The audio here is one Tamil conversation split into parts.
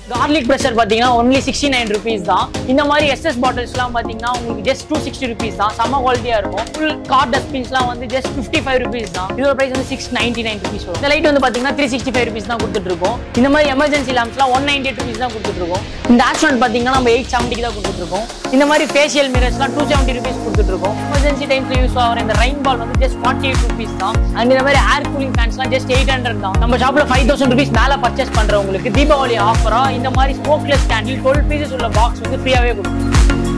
கார்லிக் ப்ரெஷர் பார்த்தீங்கன்னா ஒன்லி சிக்ஸ்டி நைன் ருபீஸ் தான் இந்த மாதிரி எஸ்எஸ் பாட்டில்ஸ்லாம் பார்த்தீங்கன்னா உங்களுக்கு ஜஸ்ட் டூ சிக்ஸ்டி ருபீஸ் தான் செம்ம குவாலிட்டியாக இருக்கும் ஃபுல் கார் டஸ்ட்பின்ஸ்லாம் வந்து ஜஸ்ட் ஃபிஃப்டி ஃபைவ் ருபீஸ் தான் இதோட ப்ரைஸ் வந்து சிக்ஸ் நைன்டி நைன் ருபீஸ் வரும் இந்த லைட் வந்து பார்த்தீங்கன்னா த்ரீ சிக்ஸ்டி ஃபைவ் ருபீஸ் தான் கொடுத்துட்டு இருக்கோம் இந்த மாதிரி எமர்ஜென்சி லேம்ப்ஸ்லாம் ஒன் நைன்டி எயிட் ருபீஸ் தான் கொடுத்துட்டு இருக்கோம் இந்த ஆக்சிடென்ட் பார்த்தீங்கன்னா நம்ம எயிட் செவன்ட்டிக்கு தான் கொடுத்துட்டு இருக்கோம் இந்த மாதிரி ஃபேஷியல் மிரர்ஸ்லாம் டூ செவன்ட்டி ருபீஸ் கொடுத்துட்டு இருக்கோம் எமர்ஜென்சி டைம்ஸ்ல யூஸ் ஆகிற இந்த ரெயின் பால் வந்து ஜஸ்ட் ஃபார்ட்டி எயிட் ருபீஸ் தான் அண்ட் இந்த மாதிரி ஏர் கூலிங் ஃபேன்ஸ்லாம் ஜஸ்ட் எயிட் ஹண்ட்ரட் தான் நம்ம ஷாப்ல ஃபைவ் தௌசண்ட் ருபீஸ் மேல பர்ச்சேஸ் பண்றவங்களுக்கு தீபாவளி ஆஃபரா இந்த மாதிரி ஸ்மோக்லெஸ் கேண்டில் டுவெல் பீசஸ் உள்ள பாக்ஸ் வந்து ஃப்ரீயாவே கொடுக்கும்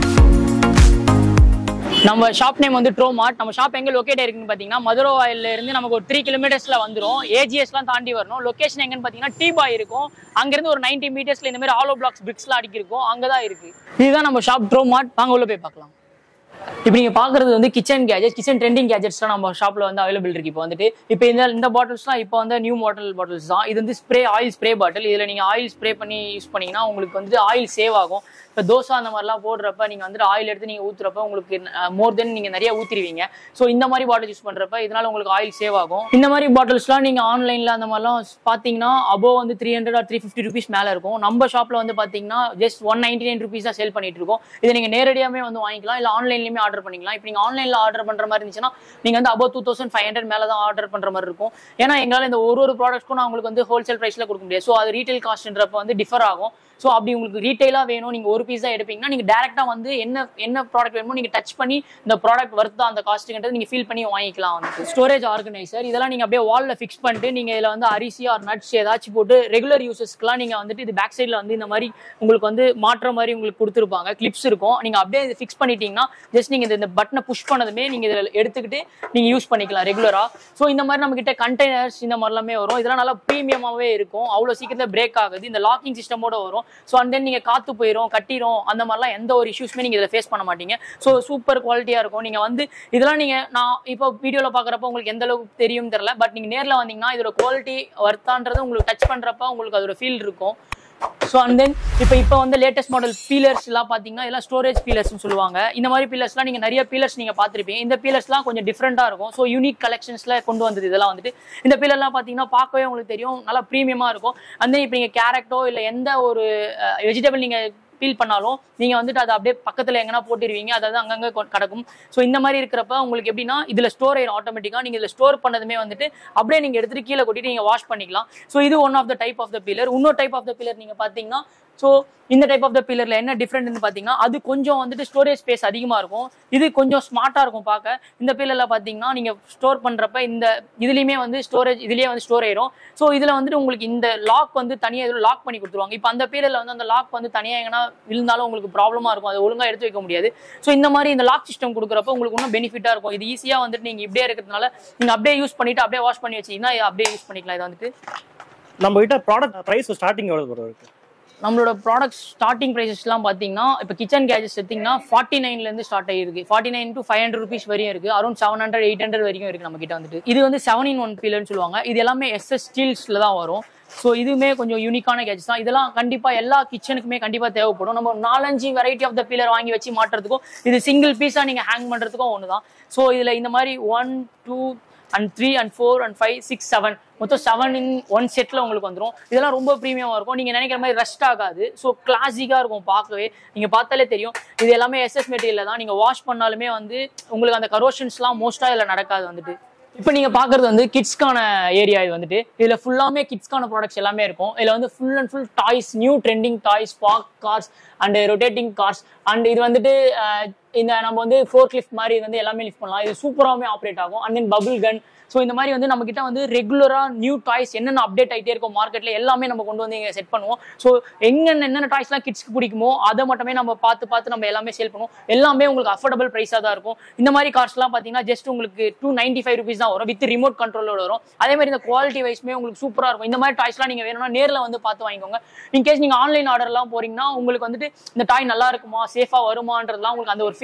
நம்ம ஷாப் நேம் வந்து ட்ரோமார்ட் நம்ம ஷாப் எங்க லொக்கேட் இருக்குன்னு பாத்தீங்கன்னா மதுரை வாயில்ல இருந்து நமக்கு ஒரு த்ரீ கிலோமீட்டர்ஸ்ல வந்துரும் ஏஜிஎஸ்லாம் தாண்டி வரணும் லொகேஷன் எங்கன்னு பாத்தீங்கன்னா டீ பாய் இருக்கும் அங்க இருந்து ஒரு 90 மீட்டர்ஸ்ல இந்த மாதிரி ஆலோ பிளாக்ஸ் பிரிக்ஸ்லாம் அடிக்கிருக்கும் அங்கதான் இருக்கு இதுதான் நம்ம ஷாப் ட்ரோமார்ட் வாங்க உள்ள போய் பார்க்கலாம் இப்போ நீங்க பாக்குறது வந்து கிச்சன் கேஜெட் கிச்சன் ட்ரெண்டிங் கேஜெட்ஸ்லாம் நம்ம ஷாப்ல வந்து அவைலபிள் இருக்கு இப்போ வந்துட்டு இப்போ இந்த இந்த பாட்டில்ஸ்லாம் இப்போ வந்து நியூ மாடல் பாட்டில்ஸ் தான் இது வந்து ஸ்ப்ரே ஆயில் ஸ்ப்ரே பாட்டில் இதுல நீங்க ஆயில் ஸ்ப்ரே பண்ணி யூஸ் பண்ணீங்கன்னா உங்களுக்கு வந்துட்டு ஆயில் சேவ் ஆகும் இப்போ தோசை அந்த மாதிரிலாம் போடுறப்ப நீங்க வந்துட்டு ஆயில் எடுத்து நீங்க ஊத்துறப்ப உங்களுக்கு மோர் தென் நீங்க நிறைய ஊத்திடுவீங்க ஸோ இந்த மாதிரி பாட்டில் யூஸ் பண்றப்ப இதனால உங்களுக்கு ஆயில் சேவ் ஆகும் இந்த மாதிரி பாட்டில்ஸ்லாம் நீங்க ஆன்லைன்ல அந்த மாதிரிலாம் பாத்தீங்கன்னா அபோ வந்து three hundred or three fifty rupees மேல இருக்கும் நம்ம ஷாப்ல வந்து பாத்தீங்கன்னா just one ninety nine rupees தான் சேல் பண்ணிட்டு இருக்கோம் இதை நீங்க நேரடியாவே வந்து வாங்கிக்கலாம் இல்ல ஆன்லைன்லயுமே ஆர்டர் பண்ணிக்கலாம் இப்போ நீங்க ஆன்லைன்ல ஆர்டர் பண்ற மாதிரி இருந்துச்சுன்னா நீங்க வந்து above two thousand five hundred மேல தான் ஆர்டர் பண்ற மாதிரி இருக்கும் ஏன்னா எங்களால இந்த ஒரு ஒரு ப்ராடக்ட்ஸ்க்கும் நான் உங்களுக்கு வந்து ஹோல்சேல் பிரைஸ்ல கொடுக்க முடியாது ஸோ அது ரீட்டைல் காஸ்ட்ன்றப்ப வந்து டிஃபர் ஆகும் ஸோ அப்படி உங்களுக்கு ரீட்டைலா வேணும் நீங்க ஒரு பீஸா எடுப்பீங்கன்னா நீங்க டேரக்டா வந்து என்ன என்ன ப்ராடக்ட் வேணுமோ நீங்க டச் பண்ணி இந்த ப்ராடக்ட் வர்த்தா அந்த காஸ்ட்டுன்றது நீங்க ஃபீல் பண்ணி வாங்கிக்கலாம் வந்து ஸ்டோரேஜ் ஆர்கனைசர் இதெல்லாம் நீங்க அப்படியே வால்ல ஃபிக்ஸ் பண்ணிட்டு நீங்க இதுல வந்து அரிசி ஆர் நட்ஸ் ஏதாச்சும் போட்டு ரெகுலர் யூசஸ்க்குலாம் நீங்க வந்துட்டு இது பேக் சைட்ல வந்து இந்த மாதிரி உங்களுக்கு வந்து மாற்ற மாதிரி உங்களுக்கு கொடுத்துருப்பாங்க கிளிப்ஸ் இருக்கும் நீங்க அப்படியே இது ஃபிக்ஸ் பண்ணிட்டீங்கன்னா ஜஸ்ட் நீங்க இந்த- இந்த பட்டனை புஷ் பண்ணதுமே நீங்க இதில் எடுத்துக்கிட்டு நீங்க யூஸ் பண்ணிக்கலாம் ரெகுலரா ஸோ இந்த மாதிரி நம்ம கிட்ட கண்டெய்னர்ஸ் இந்த மாதிரிலாமே வரும் இதெல்லாம் நல்லா ப்ரீமியமாவே இருக்கும் அவ்வளோ சீக்கிரத்தில் பிரேக் ஆகுது இந்த லாக்கிங் சிஸ்டமோட வரும் ஸோ அண்ட் தென் நீங்க காத்து போயிடும் கட்டிரும் அந்த மாதிரிலாம் எந்த ஒரு இஷ்யூஸ்மே நீங்க இதில் ஃபேஸ் பண்ண மாட்டீங்க ஸோ சூப்பர் குவாலிட்டியா இருக்கும் நீங்க வந்து இதெல்லாம் நீங்க நான் இப்போ வீடியோல பாக்குறப்ப உங்களுக்கு எந்த அளவுக்கு தெரியும் தெரியல பட் நீங்க நேர்ல வந்தீங்கன்னா இதோட குவாலிட்டி வர்த்தான்றது உங்களுக்கு டச் பண்றப்ப உங்களுக்கு அதோட ஃபீல் இருக்கும் ஸோ அண்ட் தென் இப்போ இப்போ வந்து லேட்டஸ்ட் மாடல் பீலர்ஸ் எல்லாம் பார்த்தீங்கன்னா எல்லாம் ஸ்டோரேஜ் பீலர்ஸ்னு சொல்லுவாங்க இந்த மாதிரி பீலர்ஸ்லாம் நீங்கள் நிறைய பீலர்ஸ் நீங்கள் பார்த்துருப்பீங்க இந்த பீலர்ஸ்லாம் கொஞ்சம் டிஃப்ரெண்ட்டாக இருக்கும் ஸோ யூனிக் கலெக்ஷன்ஸில் கொண்டு வந்தது இதெல்லாம் வந்துட்டு இந்த பீலர்லாம் பார்த்தீங்கன்னா பார்க்கவே உங்களுக்கு தெரியும் நல்லா ப்ரீமியமாக இருக்கும் அண்ட் தென் இப்போ நீங்கள் கேரட்டோ இல்லை எந்த ஒரு வெஜிடபிள் நீங்கள் பீல் பண்ணாலும் நீங்க வந்துட்டு அதை அப்படியே பக்கத்துல எங்கன்னா போட்டுருவீங்க அதாவது அங்கங்க கொ- கிடக்கும் ஸோ இந்த மாதிரி இருக்கிறப்ப உங்களுக்கு எப்படின்னா இதுல ஸ்டோர் ஆயிடும் ஆட்டோமேட்டிக்கா நீங்க இதுல ஸ்டோர் பண்ணதுமே வந்துட்டு அப்படியே நீங்க எடுத்துட்டு கீழே கொட்டிட்டு நீங்க வாஷ் பண்ணிக்கலாம் ஸோ இது one of the type of the filler இன்னொரு டைப் ஆஃப் த பில்லர் நீங்க பாத்தீங்கன்னா ஸோ இந்த டைப் ஆஃப் த பில்லர்ல என்ன டிஃப்ரெண்ட்னு பாத்தீங்கன்னா அது கொஞ்சம் வந்துட்டு ஸ்டோரேஜ் ஸ்பேஸ் அதிகமா இருக்கும் இது கொஞ்சம் ஸ்மார்ட்டா இருக்கும் பார்க்க இந்த பில்லர்ல பாத்தீங்கன்னா நீங்க ஸ்டோர் பண்றப்ப இந்த இதுலயுமே வந்து ஸ்டோரேஜ் இதுலயே வந்து ஸ்டோர் ஆயிரும் ஸோ இதுல வந்துட்டு உங்களுக்கு இந்த லாக் வந்து தனியா இதுல லாக் பண்ணி கொடுத்துருவாங்க இப்போ அந்த பீரியட்ல வந்து அந்த லாக் வந்து தனியா எங்கன்னா விழுந்தாலும் உங்களுக்கு ப்ராப்ளமா இருக்கும் அதை ஒழுங்கா எடுத்து வைக்க முடியாது ஸோ இந்த மாதிரி இந்த லாக் சிஸ்டம் கொடுக்குறப்ப உங்களுக்கு இன்னும் பெனிஃபிட்டா இருக்கும் இது ஈஸியா வந்துட்டு நீங்க இப்படியே இருக்கிறதுனால நீங்க அப்படியே யூஸ் பண்ணிட்டு அப்படியே வாஷ் பண்ணி வச்சீங்கன்னா இதை அப்படியே யூஸ் பண்ணிக்கலாம் இது வந்துட்டு நம்ம கிட்ட ப்ராடக்ட் ப்ரைஸ் ஸ்டார்டிங் எவ்வளவு ப்ரோ இருக்கு நம்மளோட ப்ராடக்ட் ஸ்டார்டிங் ப்ரைஸஸ்லாம் பார்த்தீங்கன்னா இப்போ கிச்சன் கேஜெட்ஸ் எடுத்தீங்கன்னா ஃபார்ட்டி நைன்லேருந்து ஸ்டார்ட் ஆகிருக்கு forty nine to five hundred rupees வரையும் இருக்கு around seven hundred eight hundred வரைக்கும் இருக்கு நம்ம கிட்ட வந்துட்டு இது வந்து செவன் இன் ஒன் பீலர்னு சொல்லுவாங்க இது எல்லாமே எஸ்எஸ் ஸ்டீல்ஸ்ல தான் வரும் ஸோ இதுவுமே கொஞ்சம் யூனிக்கான கேஜெட்ஸ் தான் இதெல்லாம் கண்டிப்பா எல்லா கிச்சனுக்குமே கண்டிப்பா தேவைப்படும் நம்ம நாலஞ்சு வெரைட்டி ஆஃப் த பீலர் வாங்கி வச்சு மாட்டுறதுக்கும் இது சிங்கிள் பீஸா நீங்க ஹேங் பண்றதுக்கும் ஒன்று தான் ஸோ இதுல இந்த மாதிரி one two and three and four and five six seven மொத்தம் செவன் இன் ஒன் செட்ல உங்களுக்கு வந்துரும் இதெல்லாம் ரொம்ப ப்ரீமியமா இருக்கும் நீங்க நினைக்கிற மாதிரி ரஸ்ட் ஆகாது ஸோ கிளாசிக்கா இருக்கும் பார்க்கவே நீங்க பார்த்தாலே தெரியும் இது எல்லாமே எஸ்எஸ் மெட்டீரியல் தான் நீங்க வாஷ் பண்ணாலுமே வந்து உங்களுக்கு அந்த கரோஷன்ஸ்லாம் மோஸ்டா இதுல நடக்காது வந்துட்டு இப்போ நீங்க பாக்குறது வந்து கிட்ஸ்க்கான ஏரியா இது வந்துட்டு இதுல ஃபுல்லாமே கிட்ஸ்க்கான ப்ராடக்ட்ஸ் எல்லாமே இருக்கும் இதுல வந்து full and full toys new trending toys park cars and rotating cars and இது வந்துட்டு அஹ், இந்த நம்ம வந்து ஃபோர் லிஃப்ட் மாதிரி இது வந்து எல்லாமே லிஃப்ட் பண்ணலாம் இது சூப்பராகவே ஆப்ரேட் ஆகும் and then bubble gun so இந்த மாதிரி வந்து நம்ம கிட்ட வந்து ரெகுலரா நியூ டாய்ஸ் என்னென்ன அப்டேட் ஆகிட்டே இருக்கும் மார்க்கெட்ல எல்லாமே நம்ம கொண்டு வந்து இங்க செட் பண்ணுவோம் ஸோ எங்கென்ன என்னென்ன டாய்ஸ்லாம் கிட்ஸ்க்கு பிடிக்குமோ அதை மட்டுமே நம்ம பார்த்து பார்த்து நம்ம எல்லாமே சேல் பண்ணுவோம் எல்லாமே உங்களுக்கு அஃபோர்டபுள் ப்ரைஸாக தான் இருக்கும் இந்த மாதிரி கார்ஸ்லாம் பார்த்தீங்கன்னா ஜஸ்ட் உங்களுக்கு டூ நைன்டி ஃபைவ் ருபீஸ் தான் வரும் வித் ரிமோட் கண்ட்ரோலோட வரும் அதே மாதிரி இந்த குவாலிட்டி வைஸ்மே உங்களுக்கு சூப்பராக இருக்கும் இந்த மாதிரி டாய்ஸ்லாம் நீங்கள் வேணும்னா நேரில் வந்து பார்த்து வாங்கிக்கோங்க இன் கேஸ் நீங்கள் ஆன்லைன் ஆர்டர்லாம் போறீங்கன்னா உங்களுக்கு வந்துட்டு இந்த டாய் நல்லா இருக்குமா சேஃபாக வருமான்றதுலாம் உங்களுக்கு அந்த ஒரு ஃபீல்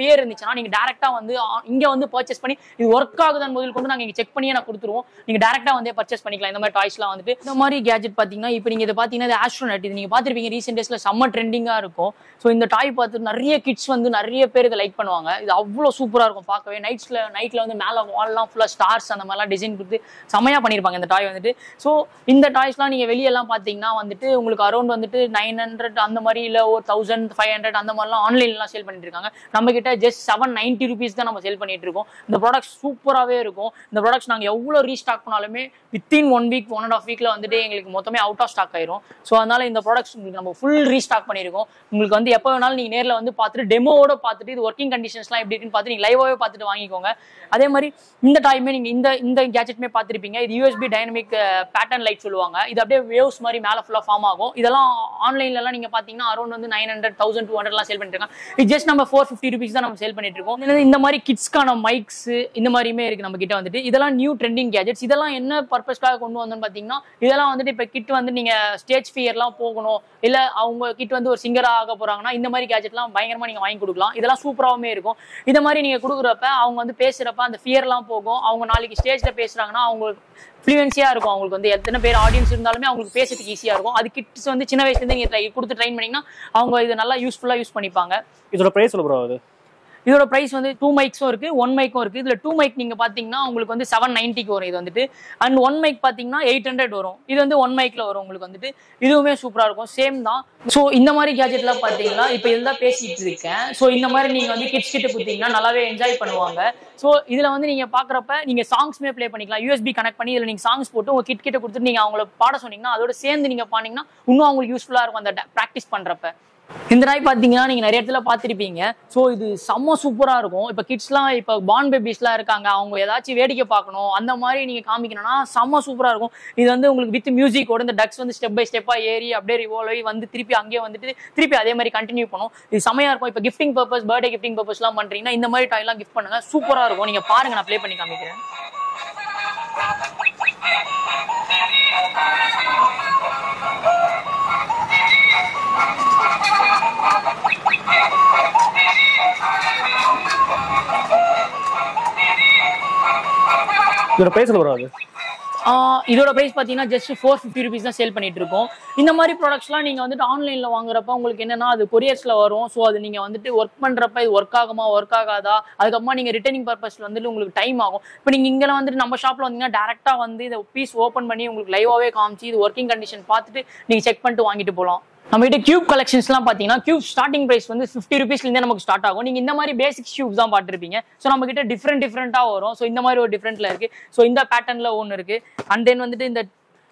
ஃபியர் இருந்துச்சுன்னா நீங்க டேரக்டா வந்து ஆ, இங்க வந்து பர்ச்சேஸ் பண்ணி இது ஒர்க் ஆகுதுன்னு முதல் கொண்டு நாங்க இங்க செக் பண்ணியே நான் கொடுத்துருவோம் நீங்க டேரக்டா வந்து பர்ச்சேஸ் பண்ணிக்கலாம் இந்த மாதிரி டாய்ஸ்லாம் வந்துட்டு இந்த மாதிரி கேஜெட் பாத்தீங்கன்னா இப்போ நீங்க இதை பாத்தீங்கன்னா இது ஆஸ்ட்ரோனட் இது நீங்க பாத்திருப்பீங்க ரீசெண்ட் டேஸ்ல செம்ம ட்ரெண்டிங்கா இருக்கும் ஸோ இந்த டாய் பார்த்து நிறைய கிட்ஸ் வந்து நிறைய பேர் இதை லைக் பண்ணுவாங்க இது அவ்வளோ சூப்பரா இருக்கும் பார்க்கவே நைட்ஸ்ல நைட்ல வந்து மேல வால்லாம் ஃபுல்லா ஸ்டார்ஸ் அந்த மாதிரிலாம் டிசைன் கொடுத்து செமையா பண்ணிருப்பாங்க இந்த டாய் வந்துட்டு ஸோ இந்த டாய்ஸ்லாம் நீங்க வெளியெல்லாம் பாத்தீங்கன்னா வந்துட்டு உங்களுக்கு அரௌண்ட் வந்துட்டு நைன் ஹண்ட்ரட் அந்த மாதிரி இல்ல ஒரு தௌசண்ட் ஃபைவ் ஹண்ட்ரட் அந்த மாதிரிலாம் ஆன்லைன்லாம் சேல் பண்ணிட்டு இருக்காங்க நம்ம கிட்ட ஜஸ்ட் செவன் நைன்டி ருபீஸ் தான் நம்ம சேல் பண்ணிட்டு இருக்கோம் இந்த ப்ராடக்ட் சூப்பராகவே இருக்கும் இந்த ப்ராடக்ட்ஸ் நாங்கள் எவ்வளோ ரீஸ்டாக் பண்ணாலுமே within one week one and half வீக்ல வந்துட்டு எங்களுக்கு மொத்தமே அவுட் ஆஃப் ஸ்டாக் ஆயிரும் ஸோ அதனால இந்த ப்ராடக்ட்ஸ் உங்களுக்கு நம்ம ஃபுல் ரீஸ்டாக் பண்ணியிருக்கோம் உங்களுக்கு வந்து எப்போ வேணாலும் நீங்கள் நேரில் வந்து பார்த்துட்டு டெமோவோட பார்த்துட்டு இது ஒர்க்கிங் கண்டிஷன்ஸ்லாம் எப்படி இருக்குன்னு பார்த்து நீங்கள் லைவாகவே பார்த்துட்டு வாங்கிக்கோங்க அதே மாதிரி இந்த டைமே நீங்கள் இந்த இந்த கேஜெட்டுமே பார்த்துருப்பீங்க இது யூஎஸ்பி டைனமிக் பேட்டர்ன் லைட் சொல்லுவாங்க இது அப்படியே வேவ்ஸ் மாதிரி மேலே ஃபுல்லாக ஃபார்ம் ஆகும் இதெல்லாம் ஆன்லைன்லலாம் நீங்கள் பார்த்தீங்கன்னா அரௌண்ட் வந்து நைன் ஹண்ட்ரட் தௌசண்ட் டூ ஹண்ட்ரட்லாம் சேல் பண்ணிட்டு இருக்காங்க இது ஜஸ்ட் நம்ம ஃபோர் ஃபிஃப்டி ருபீஸ் தான் நம்ம சேல் பண்ணிட்டு இருக்கோம் இதுல இந்த மாதிரி கிட்ஸ்க்கான மைக்ஸ் இந்த மாதிரியுமே இருக்கு நம்ம கிட்ட வந்துட்டு இதெல்லாம் நியூ ட்ரெண்டிங் கேஜெட்ஸ் இதெல்லாம் என்ன பர்பஸ்க்காக கொண்டு வந்தோம்னு பார்த்தீங்கன்னா இதெல்லாம் வந்துட்டு இப்போ கிட் வந்து நீங்க ஸ்டேஜ் ஃபியர்லாம் போகணும் இல்ல அவங்க கிட் வந்து ஒரு சிங்கரா ஆக போறாங்கன்னா இந்த மாதிரி கேஜெட்லாம் பயங்கரமா நீங்க வாங்கி கொடுக்கலாம் இதெல்லாம் சூப்பராகவுமே இருக்கும் இந்த மாதிரி நீங்க கொடுக்குறப்ப அவங்க வந்து பேசுறப்ப அந்த ஃபியர்லாம் போகும் அவங்க நாளைக்கு ஸ்டேஜ்ல பேசுறாங்கன்னா அவங்க ஃப்ளூயன்சியா இருக்கும் அவங்களுக்கு வந்து எத்தனை பேர் ஆடியன்ஸ் இருந்தாலுமே அவங்களுக்கு பேசுறதுக்கு ஈஸியா இருக்கும் அது கிட்ஸ் வந்து சின்ன வயசுல இருந்து நீங்க try- கொடுத்து ட்ரைன் பண்ணீங்கன்னா அவங்க இதை நல்லா யூஸ்ஃபுல்லா யூஸ் பண்ணிப்பாங்க இதோட பிரைஸ் ப்ரோ அது இதோட பிரைஸ் வந்து டூ மைக்ஸும் இருக்கு ஒன் மைக்கும் இருக்கு இதுல டூ மைக் நீங்க பாத்தீங்கன்னா உங்களுக்கு வந்து செவன் நைன்ட்டிக்கு வரும் இது வந்துட்டு அண்ட் ஒன் மைக் பாத்தீங்கன்னா எயிட் ஹண்ட்ரட் வரும் இது வந்து ஒன் மைக்ல வரும் உங்களுக்கு வந்துட்டு இதுவுமே சூப்பரா இருக்கும் சேம் தான் ஸோ இந்த மாதிரி கேஜெட்லாம் பாத்தீங்கன்னா இப்போ இதுதான் பேசிட்டு இருக்கேன் ஸோ இந்த மாதிரி நீங்க வந்து கிட்ஸ் கிட்ட கொடுத்தீங்கன்னா நல்லாவே என்ஜாய் பண்ணுவாங்க ஸோ இதுல வந்து நீங்க பாக்குறப்ப நீங்க சாங்ஸ்மே ப்ளே பண்ணிக்கலாம் யூஎஸ்பி கனெக்ட் பண்ணி இதுல நீங்க சாங்ஸ் போட்டு உங்க கிட் கிட்ட கொடுத்துட்டு நீங்க அவங்கள பாட சொன்னீங்கன்னா அதோட சேர்ந்து நீங்க பானீங்கன்னா இன்னும் அவங்களுக்கு யூஸ்ஃபுல்லா இருக்கும் அந்த ப்ராக்டிஸ் பண்றப்ப இந்த நாய் பார்த்தீங்கன்னா நீங்க நிறைய இடத்துல பார்த்திருப்பீங்க ஸோ இது செம்ம சூப்பரா இருக்கும் இப்போ கிட்ஸ்லாம் இப்போ பார்ன் பேபிஸ்லாம் இருக்காங்க அவங்க ஏதாச்சும் வேடிக்கை பார்க்கணும் அந்த மாதிரி நீங்க காமிக்கணும்னா செம்ம சூப்பரா இருக்கும் இது வந்து உங்களுக்கு வித் மியூசிக்கோட இந்த டக்ஸ் வந்து ஸ்டெப் பை ஸ்டெப்பா ஏறி அப்படியே ரிவால்வ் ஆகி வந்து திருப்பி அங்கேயே வந்துட்டு திருப்பி அதே மாதிரி கண்டினியூ பண்ணும் இது செமையா இருக்கும் இப்போ கிஃப்டிங் பர்பஸ் பர்த்டே கிஃப்டிங் பர்பஸ்லாம் பண்றீங்கன்னா இந்த மாதிரி டாய்லாம் கிஃப்ட் பண்ணுங்க சூப்பரா இருக்கும் நீங்க பாருங்க நான் ப்ளே பண்ணி காமிக்கிறேன் இதோட பிரைஸ் ப்ரோ அது ஆஹ் இதோட பிரைஸ் பார்த்தீங்கன்னா ஜஸ்ட் ஃபோர் ஃபிஃப்டி ருபீஸ் தான் சேல் பண்ணிட்டு இருக்கோம் இந்த மாதிரி ப்ராடக்ட்ஸ்லாம் நீங்கள் வந்துட்டு ஆன்லைனில் வாங்குறப்ப உங்களுக்கு என்னன்னா அது கொரியர்ஸில் வரும் ஸோ அது நீங்கள் வந்துட்டு ஒர்க் பண்ணுறப்ப இது ஒர்க் ஆகுமா ஒர்க் ஆகாதா அதுக்கப்புறமா நீங்கள் ரிட்டர்னிங் பர்பஸில் வந்துட்டு உங்களுக்கு டைம் ஆகும் இப்போ நீங்கள் இங்கே வந்துட்டு நம்ம ஷாப்பில் வந்தீங்கன்னா டேரெக்டாக வந்து இதை பீஸ் ஓப்பன் பண்ணி உங்களுக்கு லைவாகவே காமிச்சு இது ஒர்க்கிங் கண்டிஷன் பார்த்துட்டு நீங்கள் செக் பண்ணிட்டு வாங்கிட்டு போகலாம் நம்ம கிட்ட கியூப் கலெக்ஷன்ஸ்லாம் பார்த்தீங்கன்னா கியூப் ஸ்டார்டிங் பிரைஸ் வந்து ஃபிஃப்டி ருபீஸ்லேருந்தே நமக்கு ஸ்டார்ட் ஆகும் நீங்கள் இந்த மாதிரி பேசிக் ஷூப் தான் பார்த்துருப்பீங்க ஸோ நம்ம கிட்ட டிஃப்ரெண்ட் டிஃப்ரெண்ட்டாக வரும் ஸோ இந்த மாதிரி ஒரு டிஃப்ரெண்ட்ல இருக்கு ஸோ இந்த பேட்டர்னில் ஒன்று இருக்கு அண்ட் தென் வந்துட்டு இந்த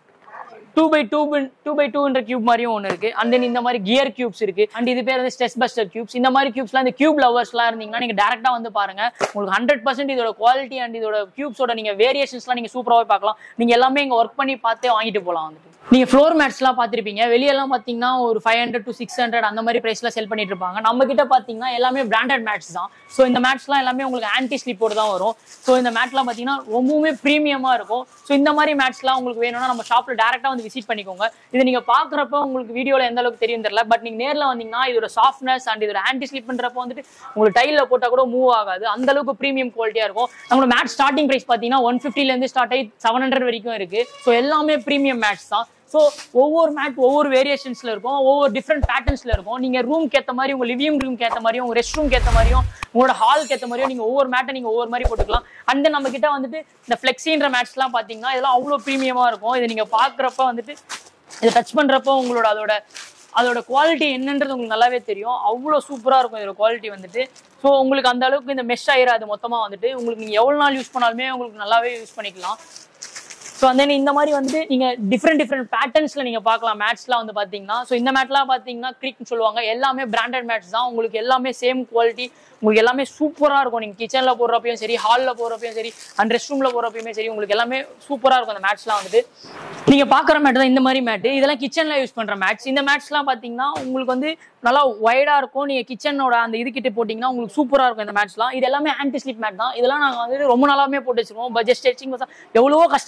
two by two two by டூன்ற கியூப் மாதிரியும் ஒன்று இருக்கு அண்ட் தென் இந்த மாதிரி கியர் கியூப்ஸ் இருக்கு அண்ட் இது பேர் வந்து ஸ்ட்ரெஸ் பஸ்டர் கியூப்ஸ் இந்த மாதிரி கியூப்ஸ்லாம் இந்த கியூப் லவர்ஸ்லாம் இருந்தீங்கன்னா நீங்க டேரக்டா வந்து பாருங்க உங்களுக்கு ஹண்ட்ரட் பர்சன்ட் இதோட குவாலிட்டி அண்ட் இதோட கியூப்ஸோட நீங்க வேரியேஷன்ஸ்லாம் நீங்க சூப்பராகவே பார்க்கலாம் நீங்க எல்லாமே இங்க ஒர்க் பண்ணி பார்த்தே வாங்கிட்டு போகலாம் வந்துட்டு நீங்க ஃப்ளோர் மேட்ஸ்லாம் பார்த்திருப்பீங்க வெளியெல்லாம் பார்த்தீங்கன்னா ஒரு five hundred to six hundred அந்த மாதிரி பிரைஸ்ல செல் பண்ணிட்டு இருப்பாங்க நம்ம கிட்ட பார்த்தீங்கன்னா எல்லாமே பிராண்டட் மேட்ஸ் தான் ஸோ இந்த மேட்ஸ்லாம் எல்லாமே உங்களுக்கு ஆன்டி ஸ்லிப்போடு தான் வரும் ஸோ இந்த மேட்லாம் பார்த்தீங்கன்னா ரொம்பவுமே ப்ரீமியமாக இருக்கும் ஸோ இந்த மாதிரி மேட்ச்லாம் உங்களுக்கு வேணும்னா நம்ம ஷாப்பில் டேரெக்டாக வந்து விசிட் பண்ணிக்கோங்க இது நீங்கள் பார்க்குறப்ப உங்களுக்கு வீடியோவில் எந்த அளவுக்கு தெரியும் தெரியல பட் நீங்கள் நேரில் வந்தீங்கன்னா இதோட சாஃப்ட்னஸ் அண்ட் இதோட ஆன்டி ஸ்லிப்ன்றப்போ வந்துட்டு உங்களுக்கு டைலில் போட்டால் கூட மூவ் ஆகாது அந்த அளவுக்கு ப்ரீமியம் குவாலிட்டியாக இருக்கும் நம்மளோட மேட்ச் ஸ்டார்டிங் ப்ரைஸ் பார்த்தீங்கன்னா ஒன் ஃபிஃப்டிலேருந்து ஸ்டார்ட் ஆகி செவன் ஹண்ட்ரட் வரைக்கும் இருக்குது ஸோ எல்லாமே ப்ரீமியம் மேட்ச் தான் ஸோ ஒவ்வொரு மேட் ஒவ்வொரு வேரியேஷன்ஸ்ல இருக்கும் ஒவ்வொரு டிஃப்ரெண்ட் பேட்டர்ன்ஸ்ல இருக்கும் நீங்க ரூம்க்கு ஏற்ற மாதிரி உங்க லிவிங் ரூம்க்கு ஏற்ற மாதிரியும் உங்க ரெஸ்ட் ரூம்க்கு ஏற்ற மாதிரியும் உங்களோட ஹால்க்கு ஏற்ற மாதிரியும் நீங்க ஒவ்வொரு மேட்டை நீங்க ஒவ்வொரு மாதிரி போட்டுக்கலாம் அண்ட் நம்ம கிட்ட வந்துட்டு இந்த ஃபிளெக்ஸின்ற மேட்ச்லாம் பாத்தீங்கன்னா இதெல்லாம் அவ்வளோ ப்ரீமியமா இருக்கும் இதை நீங்க பாக்குறப்ப வந்துட்டு இதை டச் பண்றப்போ உங்களோட அதோட அதோட குவாலிட்டி என்னன்றது உங்களுக்கு நல்லாவே தெரியும் அவ்வளோ சூப்பராக இருக்கும் இதோட குவாலிட்டி வந்துட்டு ஸோ உங்களுக்கு அந்த அளவுக்கு இந்த மெஷ் ஆயிராது மொத்தமாக வந்துட்டு உங்களுக்கு நீங்கள் எவ்வளோ நாள் யூஸ் பண்ணாலுமே உங்களுக்கு நல்லாவே யூஸ் பண்ணிக்கலாம் ஸோ அந்த இந்த மாதிரி வந்துட்டு நீங்க டிஃப்ரெண்ட் டிஃப்ரெண்ட் பேட்டர்ன்ஸ்ல நீங்க பார்க்கலாம் மேட்ச்லாம் வந்து பாத்தீங்கன்னா ஸோ இந்த மேட்லாம் பாத்தீங்கன்னா கிரிக்னு சொல்லுவாங்க எல்லாமே பிராண்டட் மேட்ச் தான் உங்களுக்கு எல்லாமே சேம் குவாலிட்டி உங்களுக்கு எல்லாமே சூப்பரா இருக்கும் நீங்க கிச்சன்ல போடுறப்பையும் சரி ஹால்ல போடுறப்பையும் சரி அண்ட் ரெஸ்ட் ரூம்ல போடுறப்பயுமே சரி உங்களுக்கு எல்லாமே சூப்பரா இருக்கும் அந்த மேட்ச்லாம் வந்துட்டு நீங்க பாக்குற மேட் தான் இந்த மாதிரி மேட் இதெல்லாம் கிச்சன்ல யூஸ் பண்ற மேட்ச் இந்த மேட்ச்லாம் பாத்தீங்கன்னா உங்களுக்கு வந்து நல்லா வைடா இருக்கும் நீங்க கிச்சனோட அந்த இது கிட்ட போட்டீங்கன்னா உங்களுக்கு சூப்பரா இருக்கும் இந்த மேட்ச்லாம் இது எல்லாமே ஆன்டி ஸ்லிப் மேட் தான் இதெல்லாம் நாங்க வந்து ரொம்ப நாளாவே போட்டு வச்சிருக்கோம் பட்ஜெட் ஸ்ட்ரெச்சிங் எவ்வளவோ கஸ்டமர் வந்து வந்து